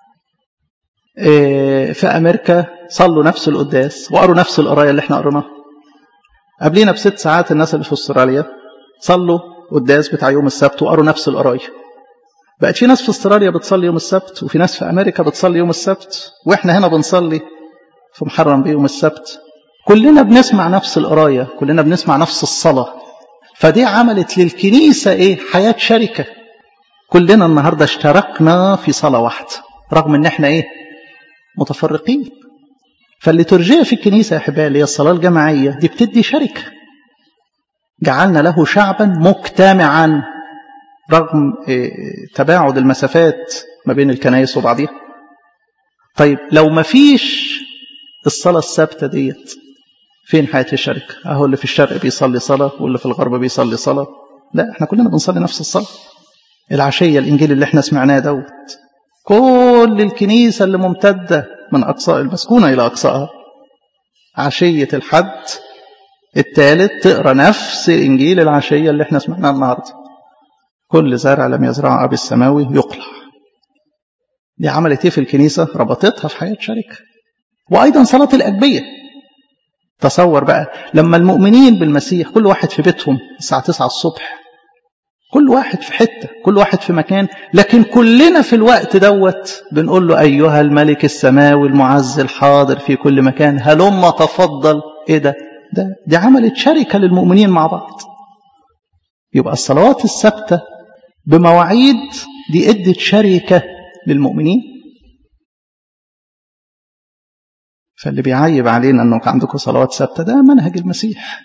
في أمريكا صلوا نفس القداس وقروا نفس القراية اللي احنا قريناها قبلينا بست ساعات الناس اللي في استراليا صلوا قداس بتاع يوم السبت وقروا نفس القراية بقت في ناس في استراليا بتصلي يوم السبت وفي ناس في امريكا بتصلي يوم السبت واحنا هنا بنصلي في محرم بيوم السبت كلنا بنسمع نفس القرايه كلنا بنسمع نفس الصلاه فدي عملت للكنيسه ايه حياه شركه كلنا النهارده اشتركنا في صلاه واحده رغم ان احنا ايه متفرقين فالليتورجية في الكنيسة يا أحبائي اللي هي الصلاة الجماعية دي بتدي شركة جعلنا له شعبا مجتمعا رغم تباعد المسافات ما بين الكنائس وبعضها طيب لو ما فيش الصلاة الثابتة ديت فين حياة الشركة اهو اللي في الشرق بيصلي صلاة واللي في الغرب بيصلي صلاة لا احنا كلنا بنصلي نفس الصلاة العشية الإنجيل اللي احنا سمعناه دوت كل الكنيسة اللي ممتدة من أقصاء المسكونة إلى أقصاها عشية الحد الثالث تقرأ نفس إنجيل العشية اللي احنا سمعناه النهاردة كل زرع لم يزرعه أبي السماوي يقلع دي عملت ايه في الكنيسة ربطتها في حياة شركة وأيضا صلاة الأجبية تصور بقى لما المؤمنين بالمسيح كل واحد في بيتهم الساعة 9 الصبح كل واحد في حتة كل واحد في مكان لكن كلنا في الوقت دوت بنقول له أيها الملك السماوي المعز الحاضر في كل مكان هلم تفضل إيه ده ده دي عملت شركة للمؤمنين مع بعض يبقى الصلوات الثابتة بمواعيد دي ادت شركة للمؤمنين فاللي بيعيب علينا انه عندكم صلوات ثابته ده منهج المسيح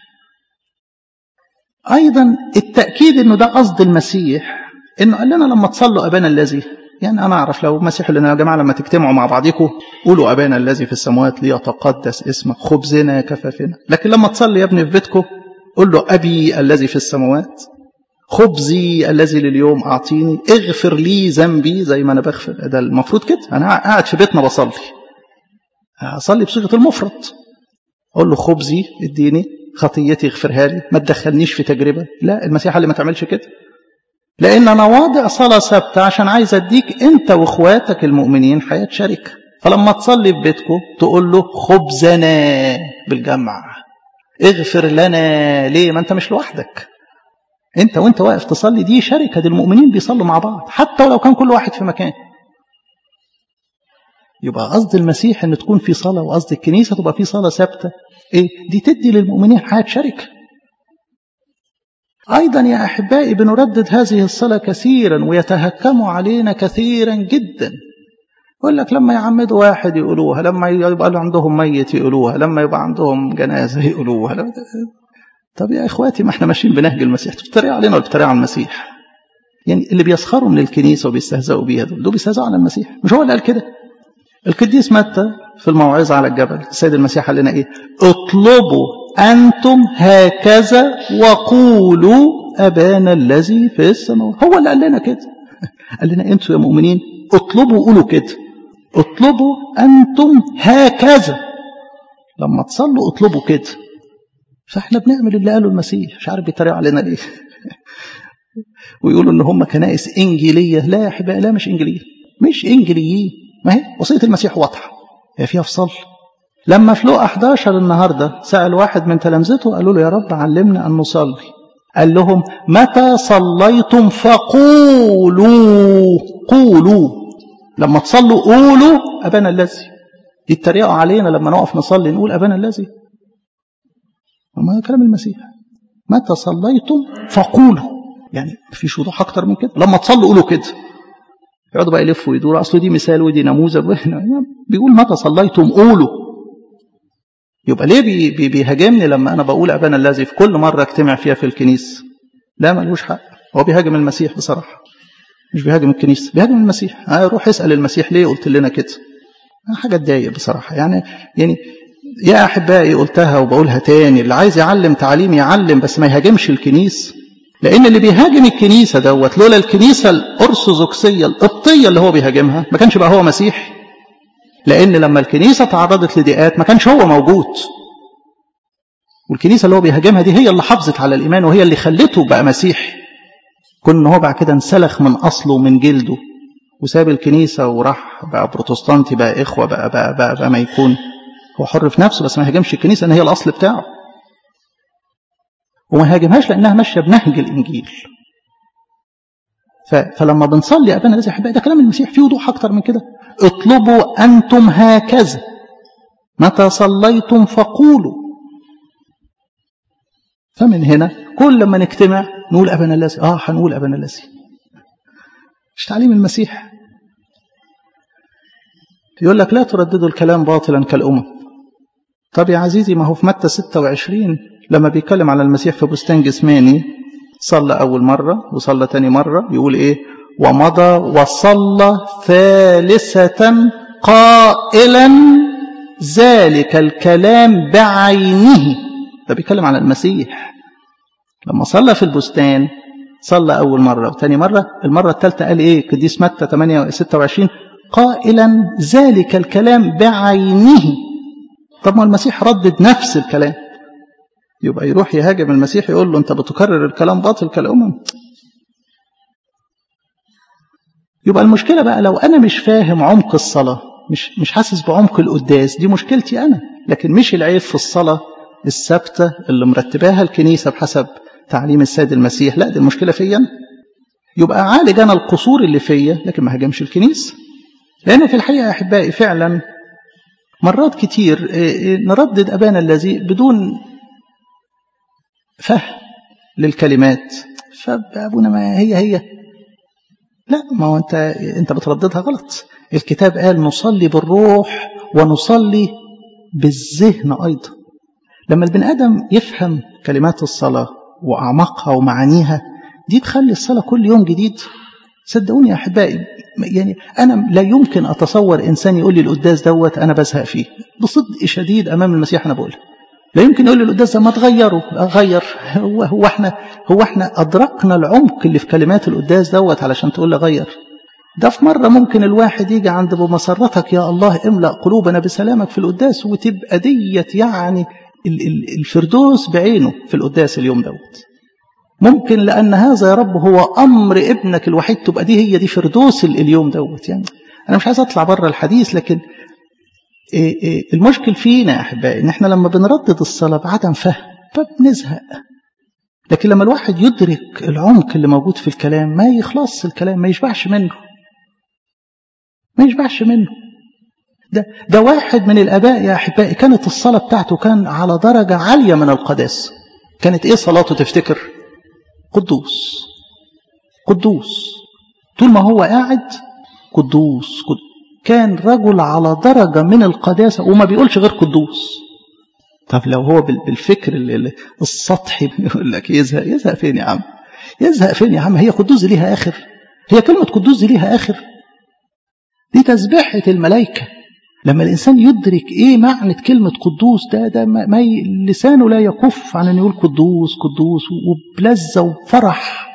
ايضا التاكيد انه ده قصد المسيح انه قال لنا لما تصلوا ابانا الذي يعني انا اعرف لو المسيح قال لنا يا جماعه لما تجتمعوا مع بعضكم قولوا ابانا الذي في السماوات ليتقدس اسمك خبزنا كفافنا لكن لما تصلي يا ابني في بيتكم قول له ابي الذي في السماوات خبزي الذي لليوم اعطيني اغفر لي ذنبي زي ما انا بغفر ده المفروض كده انا قاعد في بيتنا بصلي اصلي بصيغه المفرد اقول له خبزي اديني خطيتي اغفرها لي ما تدخلنيش في تجربه لا المسيح اللي ما تعملش كده لان انا واضع صلاه ثابته عشان عايز اديك انت واخواتك المؤمنين حياه شركه فلما تصلي في بيتكم تقول له خبزنا بالجمع اغفر لنا ليه ما انت مش لوحدك انت وانت واقف تصلي دي شركه دي المؤمنين بيصلوا مع بعض حتى ولو كان كل واحد في مكان يبقى قصد المسيح ان تكون في صلاه وقصد الكنيسه تبقى في صلاه ثابته ايه دي تدي للمؤمنين حياه شركه ايضا يا احبائي بنردد هذه الصلاه كثيرا ويتهكموا علينا كثيرا جدا يقول لك لما يعمدوا واحد يقولوها لما يبقى عندهم ميت يقولوها لما يبقى عندهم جنازه يقولوها طب يا اخواتي ما احنا ماشيين بنهج المسيح بتتريقوا علينا ولا بتتريقوا على المسيح يعني اللي بيسخروا من الكنيسه وبيستهزئوا بيها دول دول بيستهزئوا على المسيح مش هو اللي قال كده القديس متى في الموعظة على الجبل السيد المسيح قال لنا ايه اطلبوا أنتم هكذا وقولوا أبانا الذي في السماوات هو اللي قال لنا كده قال لنا انتوا يا مؤمنين اطلبوا وقولوا كده اطلبوا أنتم هكذا لما تصلوا اطلبوا كده فاحنا بنعمل اللي قاله المسيح مش عارف بيتريقوا علينا ليه ويقولوا ان هم كنائس انجيليه لا يا احبائي لا مش انجيليه مش انجيليين ما هي وصيه المسيح واضحه هي فيها فصل لما في لقا 11 النهارده سال واحد من تلامذته قالوا له يا رب علمنا ان نصلي قال لهم متى صليتم فقولوا قولوا لما تصلوا قولوا ابانا الذي يتريقوا علينا لما نقف نصلي نقول ابانا الذي ما كلام المسيح متى صليتم فقولوا يعني مفيش وضوح اكتر من كده لما تصلوا قولوا كده يقعدوا بقى يلفوا ويدوروا اصل دي مثال ودي نموذج بيقول متى صليتم قولوا يبقى ليه بي بي بيهاجمني لما انا بقول ابانا الذي في كل مره اجتمع فيها في الكنيسه لا ملوش حق هو بيهاجم المسيح بصراحه مش بيهاجم الكنيسه بيهاجم المسيح آه روح اسال المسيح ليه قلت لنا كده حاجه تضايق بصراحه يعني يعني يا احبائي قلتها وبقولها تاني اللي عايز يعلم تعليم يعلم بس ما يهاجمش الكنيسه لأن اللي بيهاجم الكنيسة دوت لولا الكنيسة الأرثوذكسية القبطية اللي هو بيهاجمها ما كانش بقى هو مسيحي لأن لما الكنيسة تعرضت لضيقات ما كانش هو موجود والكنيسة اللي هو بيهاجمها دي هي اللي حافظت على الإيمان وهي اللي خلته بقى مسيحي كون هو بعد كده انسلخ من أصله ومن جلده وساب الكنيسة وراح بقى بروتستانتي بقى إخوة بقى بقى, بقى, بقى ما يكون هو حر في نفسه بس ما يهاجمش الكنيسة إن هي الأصل بتاعه وما هاجمهاش لأنها ماشية بنهج الإنجيل فلما بنصلي أبانا الذي أحبائي ده كلام المسيح فيه وضوح أكتر من كده اطلبوا أنتم هكذا متى صليتم فقولوا فمن هنا كل ما نجتمع نقول أبانا الذي آه هنقول أبانا الذي مش تعليم المسيح يقول لك لا ترددوا الكلام باطلا كالأمم طب يا عزيزي ما هو في متى 26 لما بيتكلم على المسيح في بستان جسماني صلى أول مرة وصلى تاني مرة يقول إيه ومضى وصلى ثالثة قائلا ذلك الكلام بعينه ده بيتكلم على المسيح لما صلى في البستان صلى أول مرة وتاني مرة المرة الثالثة قال إيه قديس متى 8 26 قائلا ذلك الكلام بعينه طب ما المسيح ردد نفس الكلام يبقى يروح يهاجم المسيح يقول له أنت بتكرر الكلام باطل كالأمم يبقى المشكلة بقى لو أنا مش فاهم عمق الصلاة مش مش حاسس بعمق القداس دي مشكلتي أنا لكن مش العيب في الصلاة الثابتة اللي مرتباها الكنيسة بحسب تعليم السيد المسيح لا دي المشكلة فيا يبقى عالج أنا القصور اللي فيا لكن ما هاجمش الكنيسة لأن في الحقيقة يا أحبائي فعلا مرات كتير نردد أبانا الذي بدون فهم للكلمات فأبونا ما هي هي لا ما هو أنت أنت بترددها غلط الكتاب قال نصلي بالروح ونصلي بالذهن أيضا لما البني آدم يفهم كلمات الصلاة وأعماقها ومعانيها دي تخلي الصلاة كل يوم جديد صدقوني يا أحبائي يعني أنا لا يمكن أتصور إنسان يقول لي القداس دوت أنا بزهق فيه بصدق شديد أمام المسيح أنا بقول لا يمكن يقول لي القداس ده ما تغيره أغير هو, هو إحنا هو إحنا أدركنا العمق اللي في كلمات القداس دوت علشان تقول لي غير ده في مرة ممكن الواحد يجي عند بمسرتك يا الله املأ قلوبنا بسلامك في القداس وتبقى ديت يعني الفردوس بعينه في القداس اليوم دوت ممكن لأن هذا يا رب هو أمر ابنك الوحيد تبقى دي هي دي فردوس اليوم دوت يعني أنا مش عايز أطلع بره الحديث لكن المشكل فينا يا أحبائي إن إحنا لما بنردد الصلاة بعدم فهم فبنزهق لكن لما الواحد يدرك العمق اللي موجود في الكلام ما يخلص الكلام ما يشبعش منه ما يشبعش منه ده, ده واحد من الآباء يا أحبائي كانت الصلاة بتاعته كان على درجة عالية من القداسة كانت إيه صلاته تفتكر قدوس قدوس طول ما هو قاعد قدوس قد... كان رجل على درجة من القداسة وما بيقولش غير قدوس طب لو هو بالفكر السطحي بيقول لك يزهق يزهق فين يا عم يزهق فين يا عم هي قدوس دي ليها آخر هي كلمة قدوس دي ليها آخر دي تسبيحة الملائكة لما الإنسان يدرك إيه معنى كلمة قدوس ده ده ما ي... لسانه لا يكف عن أن يقول قدوس قدوس وبلذة وفرح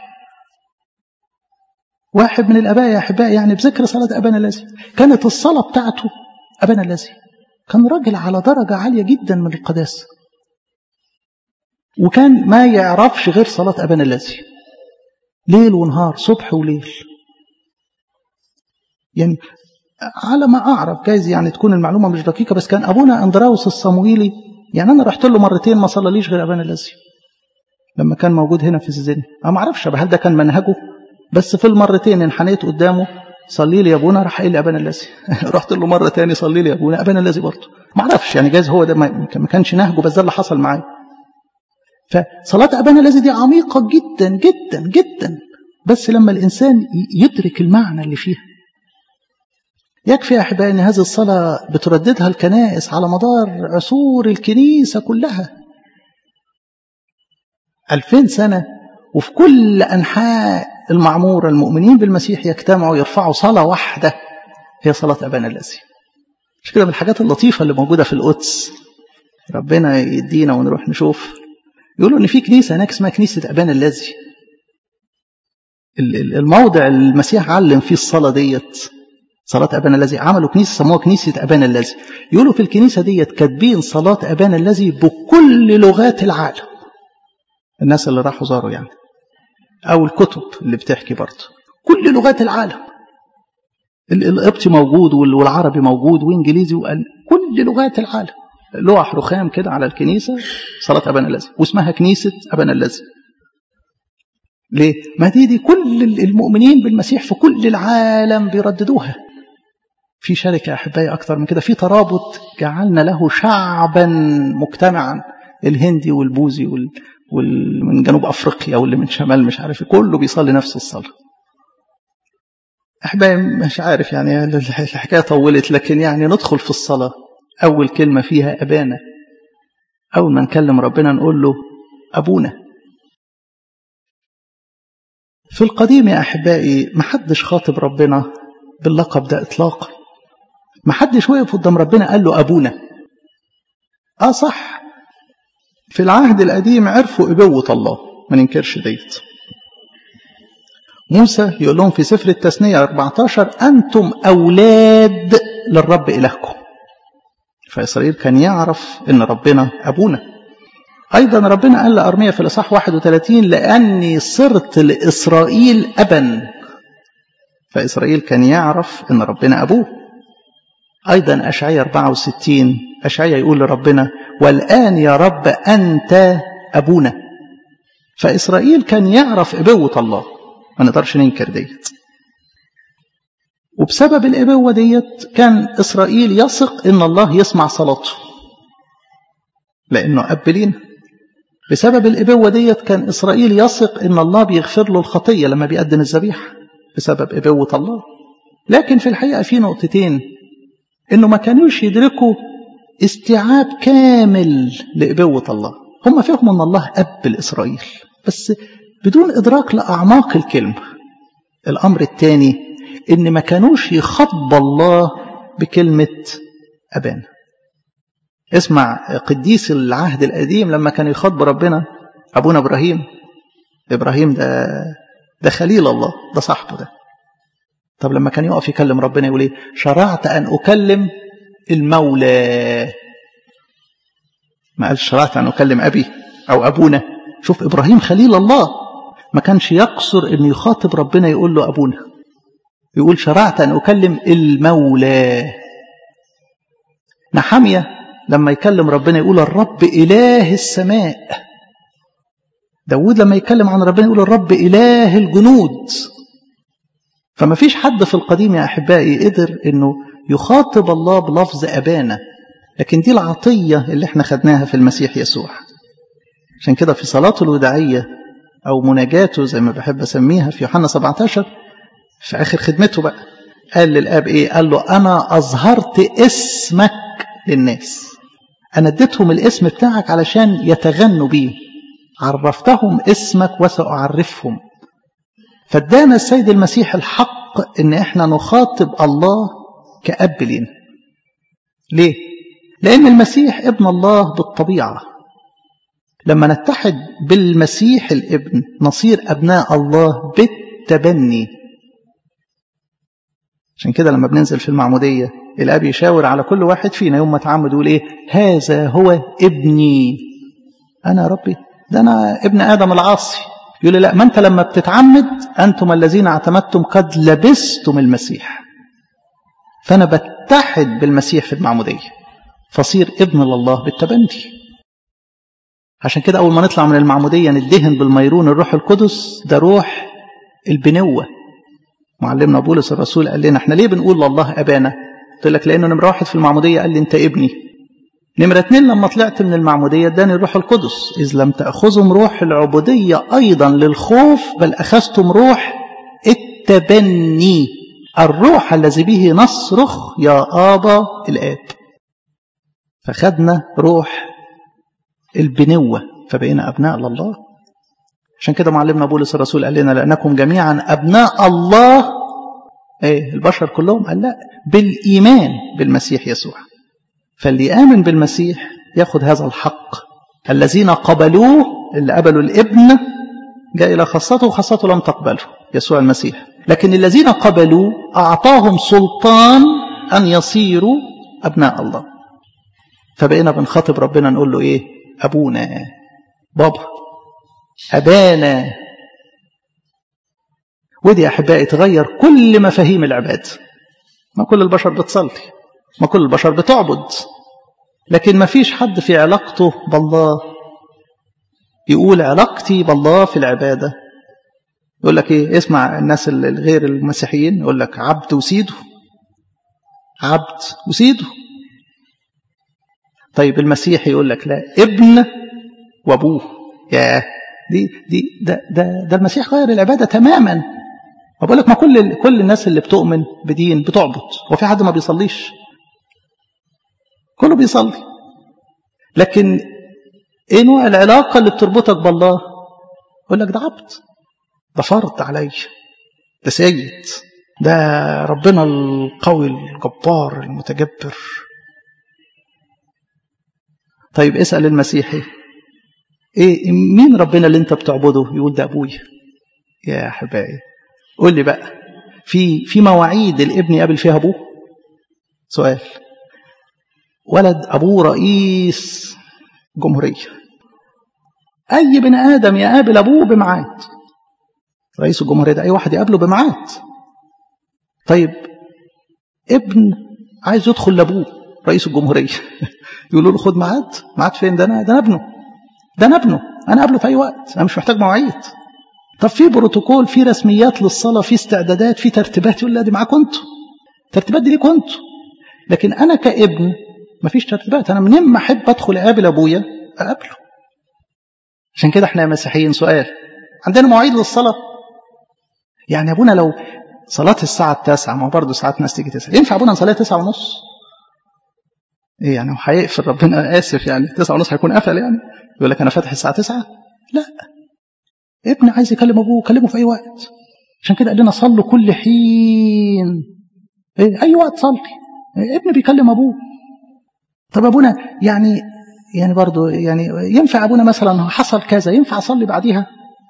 واحد من الآباء يا أحبائي يعني بذكر صلاة أبانا الذي كانت الصلاة بتاعته أبانا الذي كان راجل على درجة عالية جدا من القداسة وكان ما يعرفش غير صلاة أبانا الذي ليل ونهار صبح وليل يعني على ما أعرف جايز يعني تكون المعلومة مش دقيقة بس كان أبونا أندراوس الصمويلي يعني أنا رحت له مرتين ما صلاليش غير أبانا الذي لما كان موجود هنا في الزين أنا ما أعرفش هل ده كان منهجه بس في المرتين انحنيت قدامه صلي لي يا ابونا راح قايل لي ابانا الذي رحت له مره تاني صلي لي يا ابونا ابانا الذي برضه ما اعرفش يعني جايز هو ده ما كانش نهجه بس ده اللي حصل معايا فصلاه ابانا الذي دي عميقه جدا جدا جدا بس لما الانسان يدرك المعنى اللي فيها يكفي يا احبائي ان هذه الصلاه بترددها الكنائس على مدار عصور الكنيسه كلها ألفين سنة وفي كل أنحاء المعمورة المؤمنين بالمسيح يجتمعوا يرفعوا صلاة واحدة هي صلاة أبانا الذي مش كده من الحاجات اللطيفة اللي موجودة في القدس ربنا يدينا ونروح نشوف يقولوا إن في كنيسة هناك اسمها كنيسة أبانا الذي الموضع المسيح علم فيه الصلاة ديت صلاة أبانا الذي عملوا كنيسة سموها كنيسة أبانا الذي يقولوا في الكنيسة ديت كاتبين صلاة أبانا الذي بكل لغات العالم الناس اللي راحوا زاروا يعني أو الكتب اللي بتحكي برضه كل لغات العالم القبطي موجود والعربي موجود وإنجليزي كل لغات العالم لوح رخام كده على الكنيسة صلاة أبانا الذي واسمها كنيسة أبانا الذي ليه؟ ما دي دي كل المؤمنين بالمسيح في كل العالم بيرددوها في شركة أحبائي أكتر من كده في ترابط جعلنا له شعبا مجتمعا الهندي والبوذي وال... وال... من جنوب أفريقيا واللي من شمال مش عارف كله بيصلي نفس الصلاة أحبائي مش عارف يعني الحكاية طولت لكن يعني ندخل في الصلاة أول كلمة فيها أبانا أول ما نكلم ربنا نقول له أبونا في القديم يا أحبائي محدش خاطب ربنا باللقب ده إطلاقا محدش وقف قدام ربنا قال له أبونا آه صح في العهد القديم عرفوا إبوة الله ما ننكرش ديت موسى يقول لهم في سفر التثنية 14 أنتم أولاد للرب إلهكم فإسرائيل كان يعرف إن ربنا أبونا أيضا ربنا قال لأرمية في الإصحاح 31 لأني صرت لإسرائيل أبا فإسرائيل كان يعرف إن ربنا أبوه أيضا أشعية 64 أشعية يقول لربنا والآن يا رب أنت أبونا فإسرائيل كان يعرف إبوة الله ما نقدرش ننكر ديت وبسبب الإبوة ديت كان إسرائيل يثق إن الله يسمع صلاته لأنه أب لينا بسبب الإبوة ديت كان إسرائيل يثق إن الله بيغفر له الخطية لما بيقدم الذبيحة بسبب إبوة الله لكن في الحقيقة في نقطتين إنه ما كانوش يدركوا استيعاب كامل لإبوة الله هم فهموا أن الله أب لإسرائيل بس بدون إدراك لأعماق الكلمة الأمر الثاني إن ما كانوش يخطب الله بكلمة أبانا اسمع قديس العهد القديم لما كان يخاطب ربنا أبونا إبراهيم إبراهيم ده ده خليل الله ده صاحبه ده طب لما كان يقف يكلم ربنا يقول ايه شرعت أن أكلم المولى ما قالش شرعت أن أكلم أبي أو أبونا شوف إبراهيم خليل الله ما كانش يقصر أن يخاطب ربنا يقول له أبونا يقول شرعت أن أكلم المولى نحمية لما يكلم ربنا يقول الرب إله السماء داود لما يتكلم عن ربنا يقول الرب إله الجنود فما فيش حد في القديم يا أحبائي قدر أنه يخاطب الله بلفظ أبانا لكن دي العطية اللي احنا خدناها في المسيح يسوع عشان كده في صلاته الوداعية أو مناجاته زي ما بحب أسميها في يوحنا 17 في آخر خدمته بقى قال للآب إيه قال له أنا أظهرت اسمك للناس أنا اديتهم الاسم بتاعك علشان يتغنوا بيه عرفتهم اسمك وسأعرفهم فادانا السيد المسيح الحق ان احنا نخاطب الله كأب لنا ليه؟ لأن المسيح ابن الله بالطبيعة لما نتحد بالمسيح الابن نصير أبناء الله بالتبني عشان كده لما بننزل في المعمودية الأب يشاور على كل واحد فينا يوم ما تعمد يقول إيه هذا هو ابني أنا ربي ده أنا ابن آدم العاصي يقول لي لا ما أنت لما بتتعمد أنتم الذين اعتمدتم قد لبستم المسيح فأنا بتحد بالمسيح في المعمودية فصير ابن لله بالتبني عشان كده أول ما نطلع من المعمودية ندهن بالميرون الروح القدس ده روح البنوة معلمنا بولس الرسول قال لنا احنا ليه بنقول لله أبانا قلت لك لأنه نمرة واحد في المعمودية قال لي أنت ابني نمرة اتنين لما طلعت من المعمودية اداني الروح القدس إذ لم تأخذهم روح العبودية أيضا للخوف بل أخذتم روح التبني الروح الذي به نصرخ يا آبا الآب فخدنا روح البنوة فبقينا أبناء لله عشان كده معلمنا بولس الرسول قال لنا لأنكم جميعا أبناء الله ايه البشر كلهم قال لا بالإيمان بالمسيح يسوع فاللي يآمن بالمسيح ياخد هذا الحق الذين قبلوه اللي قبلوا الابن جاء إلى خاصته وخاصته لم تقبله يسوع المسيح لكن الذين قبلوا أعطاهم سلطان أن يصيروا أبناء الله فبقينا بنخاطب ربنا نقول له إيه أبونا بابا أبانا ودي يا أحبائي تغير كل مفاهيم العباد ما كل البشر بتصلي ما كل البشر بتعبد لكن ما فيش حد في علاقته بالله يقول علاقتي بالله في العبادة يقول لك ايه اسمع الناس الغير المسيحيين يقول لك عبد وسيده عبد وسيده طيب المسيحي يقول لك لا ابن وابوه يا دي دي ده ده ده المسيح غير العباده تماما بقول لك ما كل كل الناس اللي بتؤمن بدين بتعبد هو في حد ما بيصليش كله بيصلي لكن ايه نوع العلاقه اللي بتربطك بالله يقول لك ده عبد ده فرض علي ده سيد ده ربنا القوي الجبار المتجبر طيب اسال المسيحي ايه مين ربنا اللي انت بتعبده يقول ده ابويا يا احبائي قول لي بقى في في مواعيد الابن يقابل فيها ابوه سؤال ولد ابوه رئيس جمهوريه اي بني ادم يقابل ابوه بميعاد رئيس الجمهوريه ده اي واحد يقابله بميعاد طيب ابن عايز يدخل لابوه رئيس الجمهوريه يقولوا له خد ميعاد ميعاد فين ده انا ده انا ابنه ده انا ابنه انا قابله في اي وقت انا مش محتاج مواعيد طب في بروتوكول في رسميات للصلاه في استعدادات في ترتيبات يقول لا دي معاكم انتوا الترتيبات دي ليكم انتوا لكن انا كابن مفيش ترتيبات انا منين ما احب ادخل اقابل ابويا اقابله عشان كده احنا مسيحيين سؤال عندنا مواعيد للصلاه يعني ابونا لو صلاة الساعة التاسعة ما هو برضه ساعات ناس تيجي تسأل ينفع ابونا نصليها تسعة ونص؟ ايه يعني هو هيقفل ربنا اسف يعني تسعة ونص هيكون قفل يعني يقول لك انا فاتح الساعة تسعة؟ لا ابن عايز يكلم ابوه كلمه في اي وقت عشان كده قال لنا صلوا كل حين إيه؟ اي وقت صلي إيه؟ ابن بيكلم ابوه طب ابونا يعني يعني برضه يعني ينفع ابونا مثلا حصل كذا ينفع اصلي بعديها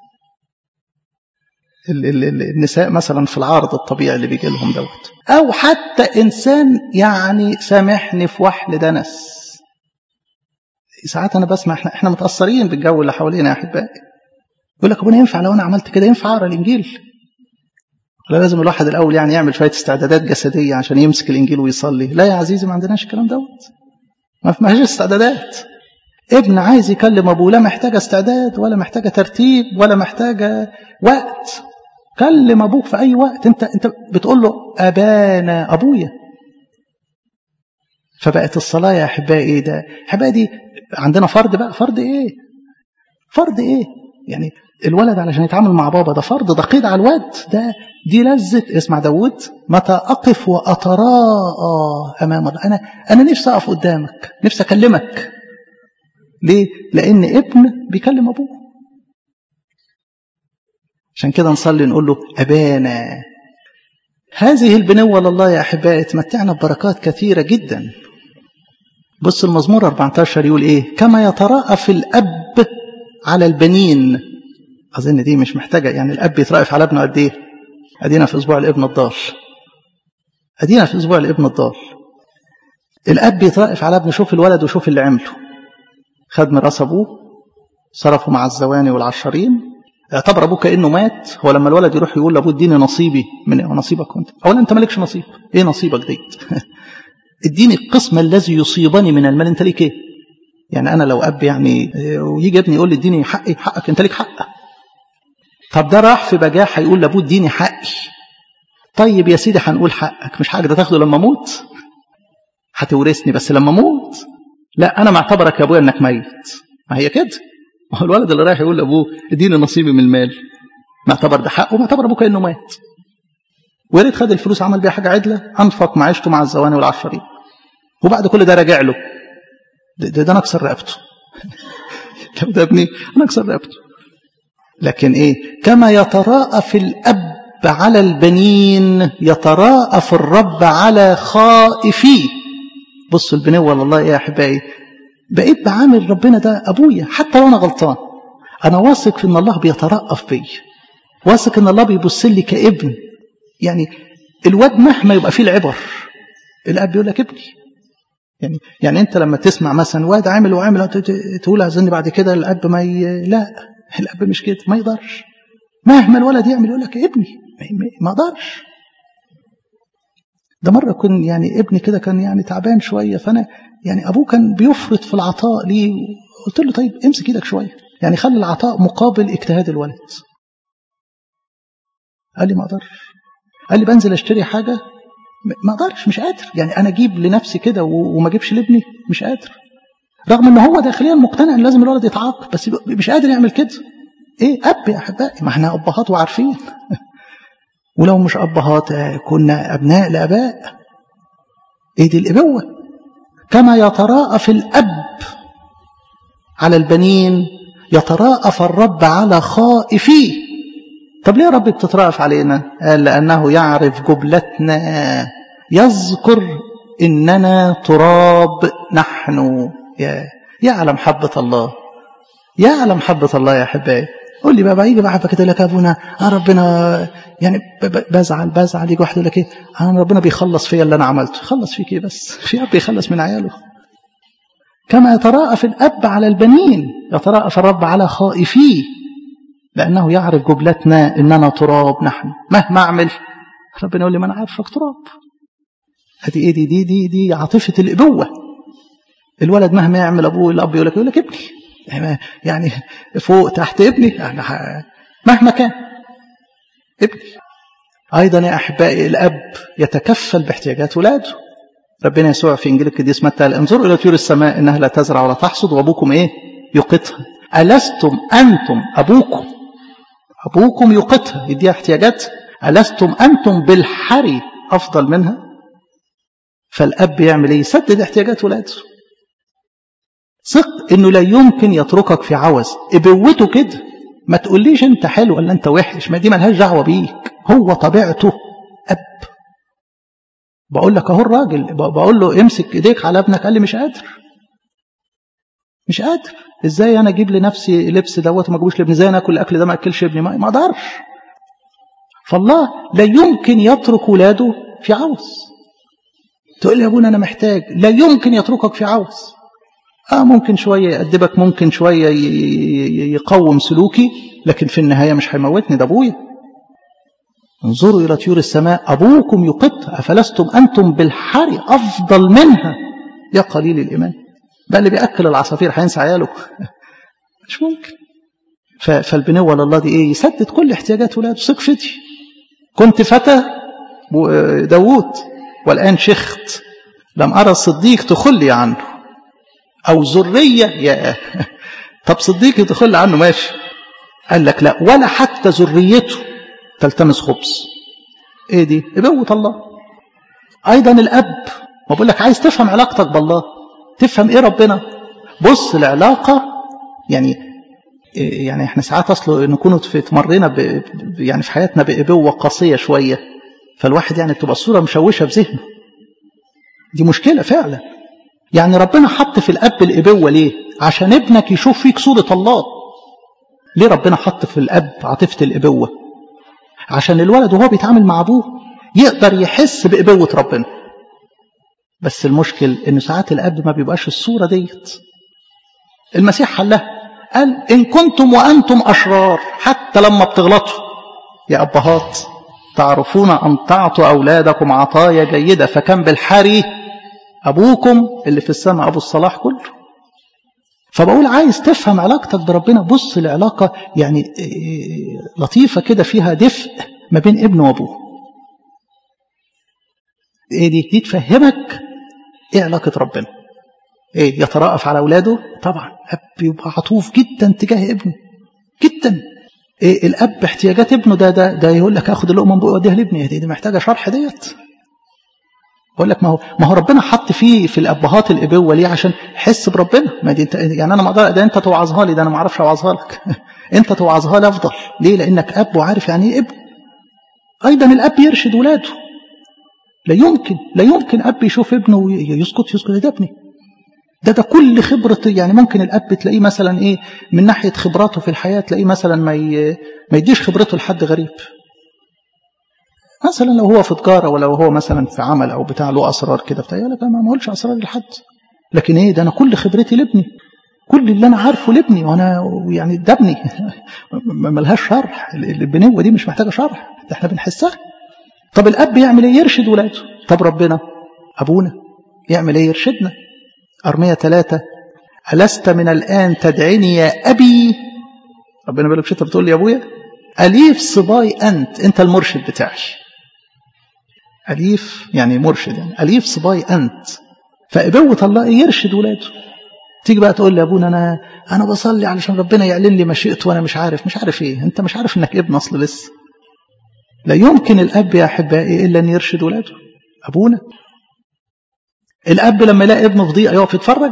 ال ال ال النساء مثلا في العارض الطبيعي اللي بيجي لهم دوت او حتى انسان يعني سامحني في وحل دنس ساعات انا بسمع احنا احنا متاثرين بالجو اللي حوالينا يا احبائي يقول لك ابونا ينفع لو انا عملت كده ينفع اقرا الانجيل ولا لازم الواحد الاول يعني يعمل شويه استعدادات جسديه عشان يمسك الانجيل ويصلي لا يا عزيزي ما عندناش الكلام دوت ما فيهاش استعدادات ابن عايز يكلم ابوه لا محتاجه استعداد ولا محتاجه ترتيب ولا محتاجه وقت كلم ابوك في اي وقت انت انت بتقول له ابانا ابويا فبقت الصلاه يا احبائي ايه ده احبائي دي عندنا فرض بقى فرض ايه فرض ايه يعني الولد علشان يتعامل مع بابا ده فرض ده قيد على الواد ده دي لذة اسمع داود متى أقف وأتراءى أمام الله أنا أنا نفسي أقف قدامك نفسي أكلمك ليه؟ لأن ابن بيكلم أبوه عشان كده نصلي نقول له أبانا هذه البنوة لله يا أحبائي تمتعنا ببركات كثيرة جدا بص المزمور 14 يقول إيه كما يتراءف الأب على البنين أظن دي مش محتاجة يعني الأب يترأف على ابنه قد إيه أدينا في أسبوع الابن الضال أدينا في أسبوع الابن الضال الأب يترأف على ابنه شوف الولد وشوف اللي عمله خد من راس أبوه صرفه مع الزواني والعشرين اعتبر أبوه كأنه مات هو لما الولد يروح يقول لأبوه اديني نصيبي من نصيبك كنت أولا أنت مالكش نصيب إيه نصيبك ديت اديني القسم الذي يصيبني من المال أنت ليك إيه يعني أنا لو أب يعني ويجي ابني يقول لي اديني حقي حقك أنت ليك حق طب ده راح في بجاح هيقول لابوه اديني حقي طيب يا سيدي هنقول حقك مش حقك ده تاخده لما اموت هتورثني بس لما اموت لا انا معتبرك يا ابويا انك ميت ما هي كده ما هو الولد اللي رايح يقول لابوه اديني نصيبي من المال معتبر ده حقه معتبر ابوه كانه مات ويا ريت خد الفلوس عمل بيها حاجه عدله انفق معيشته مع الزواني والعشرين وبعد كل ده راجع له ده, ده, ده انا اكسر رقبته لو ده ابني انا اكسر رقبته لكن ايه كما يتراءف الاب على البنين يتراءف الرب على خائفيه بصوا البنوه لله يا احبائي بقيت بعامل ربنا ده ابويا حتى لو انا غلطان انا واثق في ان الله بيترأف بي واثق ان الله بيبص لي كابن يعني الواد مهما يبقى فيه العبر الاب يقول لك ابني يعني يعني انت لما تسمع مثلا واد عامل وعامل تقول اظن بعد كده الاب ما ي... لا الاب مش كده ما يقدرش مهما الولد يعمل يقول لك ابني ما اقدرش ده مره كن يعني ابني كده كان يعني تعبان شويه فانا يعني ابوه كان بيفرط في العطاء ليه قلت له طيب امسك ايدك شويه يعني خلي العطاء مقابل اجتهاد الولد قال لي ما اقدرش قال لي بنزل اشتري حاجه ما اقدرش مش قادر يعني انا اجيب لنفسي كده وما اجيبش لابني مش قادر رغم ان هو داخليا مقتنع ان لازم الولد يتعاقب بس مش قادر يعمل كده ايه اب يا احبائي ما احنا ابهات وعارفين ولو مش ابهات كنا ابناء لاباء ايه دي الابوه كما يتراءف الاب على البنين يتراءف الرب على خائفيه طب ليه يا رب بتتراءف علينا قال لانه يعرف جبلتنا يذكر اننا تراب نحن يا يعلم حبة الله يعلم حبة الله يا أحبائي قول لي بقى يجي بقى كده لك أبونا آه ربنا يعني بزعل بزعل يجي واحد يقول لك إيه آه ربنا بيخلص فيا اللي أنا عملته خلص فيك إيه بس في أب بيخلص من عياله كما يتراءف الأب على البنين يتراءف الرب على خائفيه لأنه يعرف جبلتنا إننا تراب نحن مهما أعمل ربنا يقول لي ما أنا عارفك تراب هذه إيه دي دي دي دي عاطفة الأبوة الولد مهما يعمل ابوه الاب يقول لك يقول لك ابني يعني فوق تحت ابني يعني مهما كان ابني ايضا يا احبائي الاب يتكفل باحتياجات ولاده ربنا يسوع في انجيل القديس متى قال انظروا الى طيور السماء انها لا تزرع ولا تحصد وابوكم ايه يقيتها الستم انتم ابوكم ابوكم يقيتها يديها احتياجات الستم انتم بالحري افضل منها فالاب يعمل ايه يسدد احتياجات ولاده ثق انه لا يمكن يتركك في عوز ابوته كده ما تقوليش انت حلو ولا انت وحش ما دي ملهاش دعوه بيك هو طبيعته اب بقول لك اهو الراجل بقول له امسك ايديك على ابنك قال لي مش قادر مش قادر ازاي انا اجيب لنفسي لبس دوت وما اجيبوش لابني ازاي انا اكل الاكل ده ما اكلش ابني ما اقدرش فالله لا يمكن يترك ولاده في عوز تقول لي يا ابونا انا محتاج لا يمكن يتركك في عوز اه ممكن شويه يأدبك ممكن شويه يقوم سلوكي لكن في النهايه مش هيموتني ده ابويا انظروا الى طيور السماء ابوكم يقط افلستم انتم بالحري افضل منها يا قليل الايمان بقى اللي بياكل العصافير هينسى عياله مش ممكن فالبنوه لله دي ايه يسدد كل احتياجات ولاده ثق فدي كنت فتى داوود والان شخت لم ارى الصديق تخلي عنه او ذريه يا طب صديقي تخلي عنه ماشي قال لك لا ولا حتى ذريته تلتمس خبز ايه دي ابوة الله ايضا الاب ما بقول لك عايز تفهم علاقتك بالله تفهم ايه ربنا بص العلاقه يعني يعني احنا ساعات اصله نكون في تمرنا ب يعني في حياتنا بابوه قاسيه شويه فالواحد يعني تبقى الصوره مشوشه في ذهنه دي مشكله فعلا يعني ربنا حط في الاب الابوه ليه عشان ابنك يشوف فيك صوره الله ليه ربنا حط في الاب عاطفه الابوه عشان الولد وهو بيتعامل مع ابوه يقدر يحس بابوه ربنا بس المشكل ان ساعات الاب ما بيبقاش الصوره ديت المسيح حلها قال ان كنتم وانتم اشرار حتى لما بتغلطوا يا ابهات تعرفون ان تعطوا اولادكم عطايا جيده فكم بالحري ابوكم اللي في السماء ابو الصلاح كله فبقول عايز تفهم علاقتك بربنا بص العلاقه يعني لطيفه كده فيها دفء ما بين ابن وابوه ايه دي دي تفهمك ايه علاقه ربنا ايه يتراءف على اولاده طبعا اب يبقى عطوف جدا تجاه ابنه جدا إيه الاب احتياجات ابنه ده ده ده يقول لك اخد اللقمه من بقى اوديها لابني دي, دي محتاجه شرح ديت بقول لك ما هو ما هو ربنا حط فيه في الابهات الابوه ليه عشان حس بربنا ما دي انت يعني انا ما اقدر ده انت توعظها لي ده انا ما اعرفش اوعظها لك انت توعظها لي افضل ليه لانك اب وعارف يعني ايه ابن ايضا الاب يرشد ولاده لا يمكن لا يمكن اب يشوف ابنه يسكت يسكت ده ابني ده ده كل خبرة يعني ممكن الأب تلاقيه مثلا إيه من ناحية خبراته في الحياة تلاقيه مثلا ما ما يديش خبرته لحد غريب مثلا لو هو في تجارة ولو هو مثلا في عمل أو بتاع له أسرار كده بتاع لك أنا ما أقولش أسرار لحد لكن إيه ده أنا كل خبرتي لابني كل اللي أنا عارفه لابني وأنا يعني ده ابني ملهاش شرح البنوة دي مش محتاجة شرح ده احنا بنحسها طب الأب يعمل إيه يرشد ولاده طب ربنا أبونا يعمل إيه يرشدنا أرمية ثلاثة ألست من الآن تدعيني يا أبي ربنا بيقول لك شو أنت بتقول لي يا أبويا أليف صباي أنت أنت المرشد بتاعي أليف يعني مرشد يعني أليف صباي أنت فأبوة الله يرشد ولاده تيجي بقى تقول لي يا ابونا أنا أنا بصلي علشان ربنا يعلن لي مشيئته وأنا مش عارف مش عارف إيه أنت مش عارف إنك ابن أصل لسه لا يمكن الأب يا أحبائي إلا أن يرشد ولاده أبونا الأب لما يلاقي ابنه في ضيقة يقف يتفرج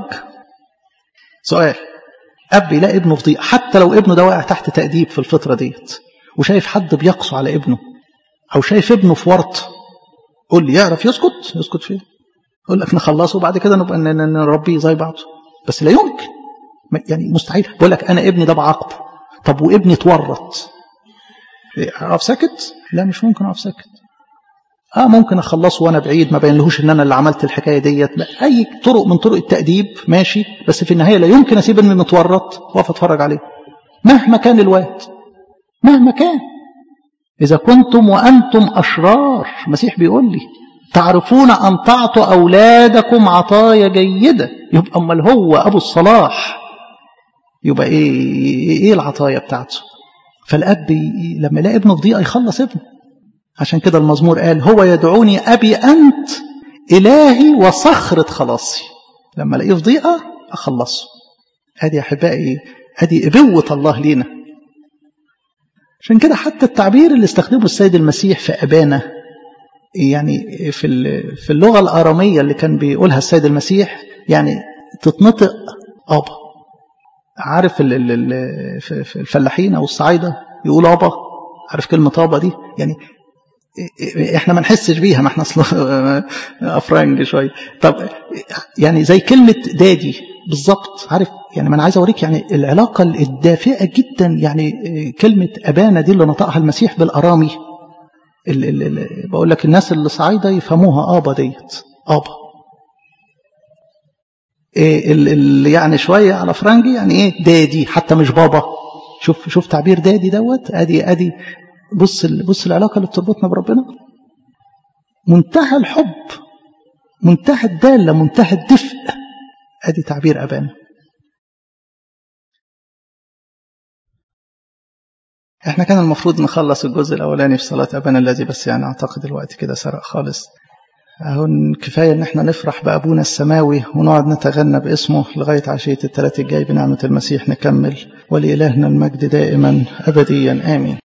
سؤال أب يلاقي ابنه في ضيقة حتى لو ابنه ده واقع تحت تأديب في الفترة ديت وشايف حد بيقسو على ابنه أو شايف ابنه في ورط قول لي يعرف يسكت يسكت فين يقول لك نخلصه وبعد كده نبقى نربيه زي بعضه بس لا يمكن يعني مستحيل بقول لك أنا ابني ده بعاقبه طب وابني اتورط أقف ساكت لا مش ممكن أقف ساكت اه ممكن اخلصه وانا بعيد ما بينلهوش ان انا اللي عملت الحكايه ديت لا اي طرق من طرق التاديب ماشي بس في النهايه لا يمكن اسيب ابني متورط واقف اتفرج عليه مهما كان الواد مهما كان اذا كنتم وانتم اشرار المسيح بيقول لي تعرفون ان تعطوا اولادكم عطايا جيده يبقى امال هو ابو الصلاح يبقى ايه ايه العطايا بتاعته فالاب لما يلاقي ابنه في ضيقه يخلص ابنه عشان كده المزمور قال هو يدعوني أبي أنت إلهي وصخرة خلاصي لما الاقيه في ضيقة أخلصه أدي أحبائي أدي إبوة الله لينا عشان كده حتى التعبير اللي استخدمه السيد المسيح في أبانا يعني في في اللغة الآرامية اللي كان بيقولها السيد المسيح يعني تتنطق أبا عارف الفلاحين أو الصعايدة يقولوا أبا عارف كلمة أبا دي يعني احنا ما نحسش بيها ما احنا اصلا افرنج شويه طب يعني زي كلمه دادي بالظبط عارف يعني ما انا عايز اوريك يعني العلاقه الدافئه جدا يعني كلمه ابانا دي اللي نطقها المسيح بالارامي ال ال ال بقول لك الناس اللي صعيده يفهموها ابا ديت ابا اللي يعني شويه على فرنجي يعني ايه دادي حتى مش بابا شوف شوف تعبير دادي دوت ادي ادي بص بص العلاقه اللي بتربطنا بربنا منتهى الحب منتهى الداله منتهى الدفء ادي تعبير ابانا احنا كان المفروض نخلص الجزء الاولاني في صلاه ابانا الذي بس يعني اعتقد الوقت كده سرق خالص اهو كفايه ان احنا نفرح بابونا السماوي ونقعد نتغنى باسمه لغايه عشيه الثلاث الجاي بنعمه المسيح نكمل ولالهنا المجد دائما ابديا امين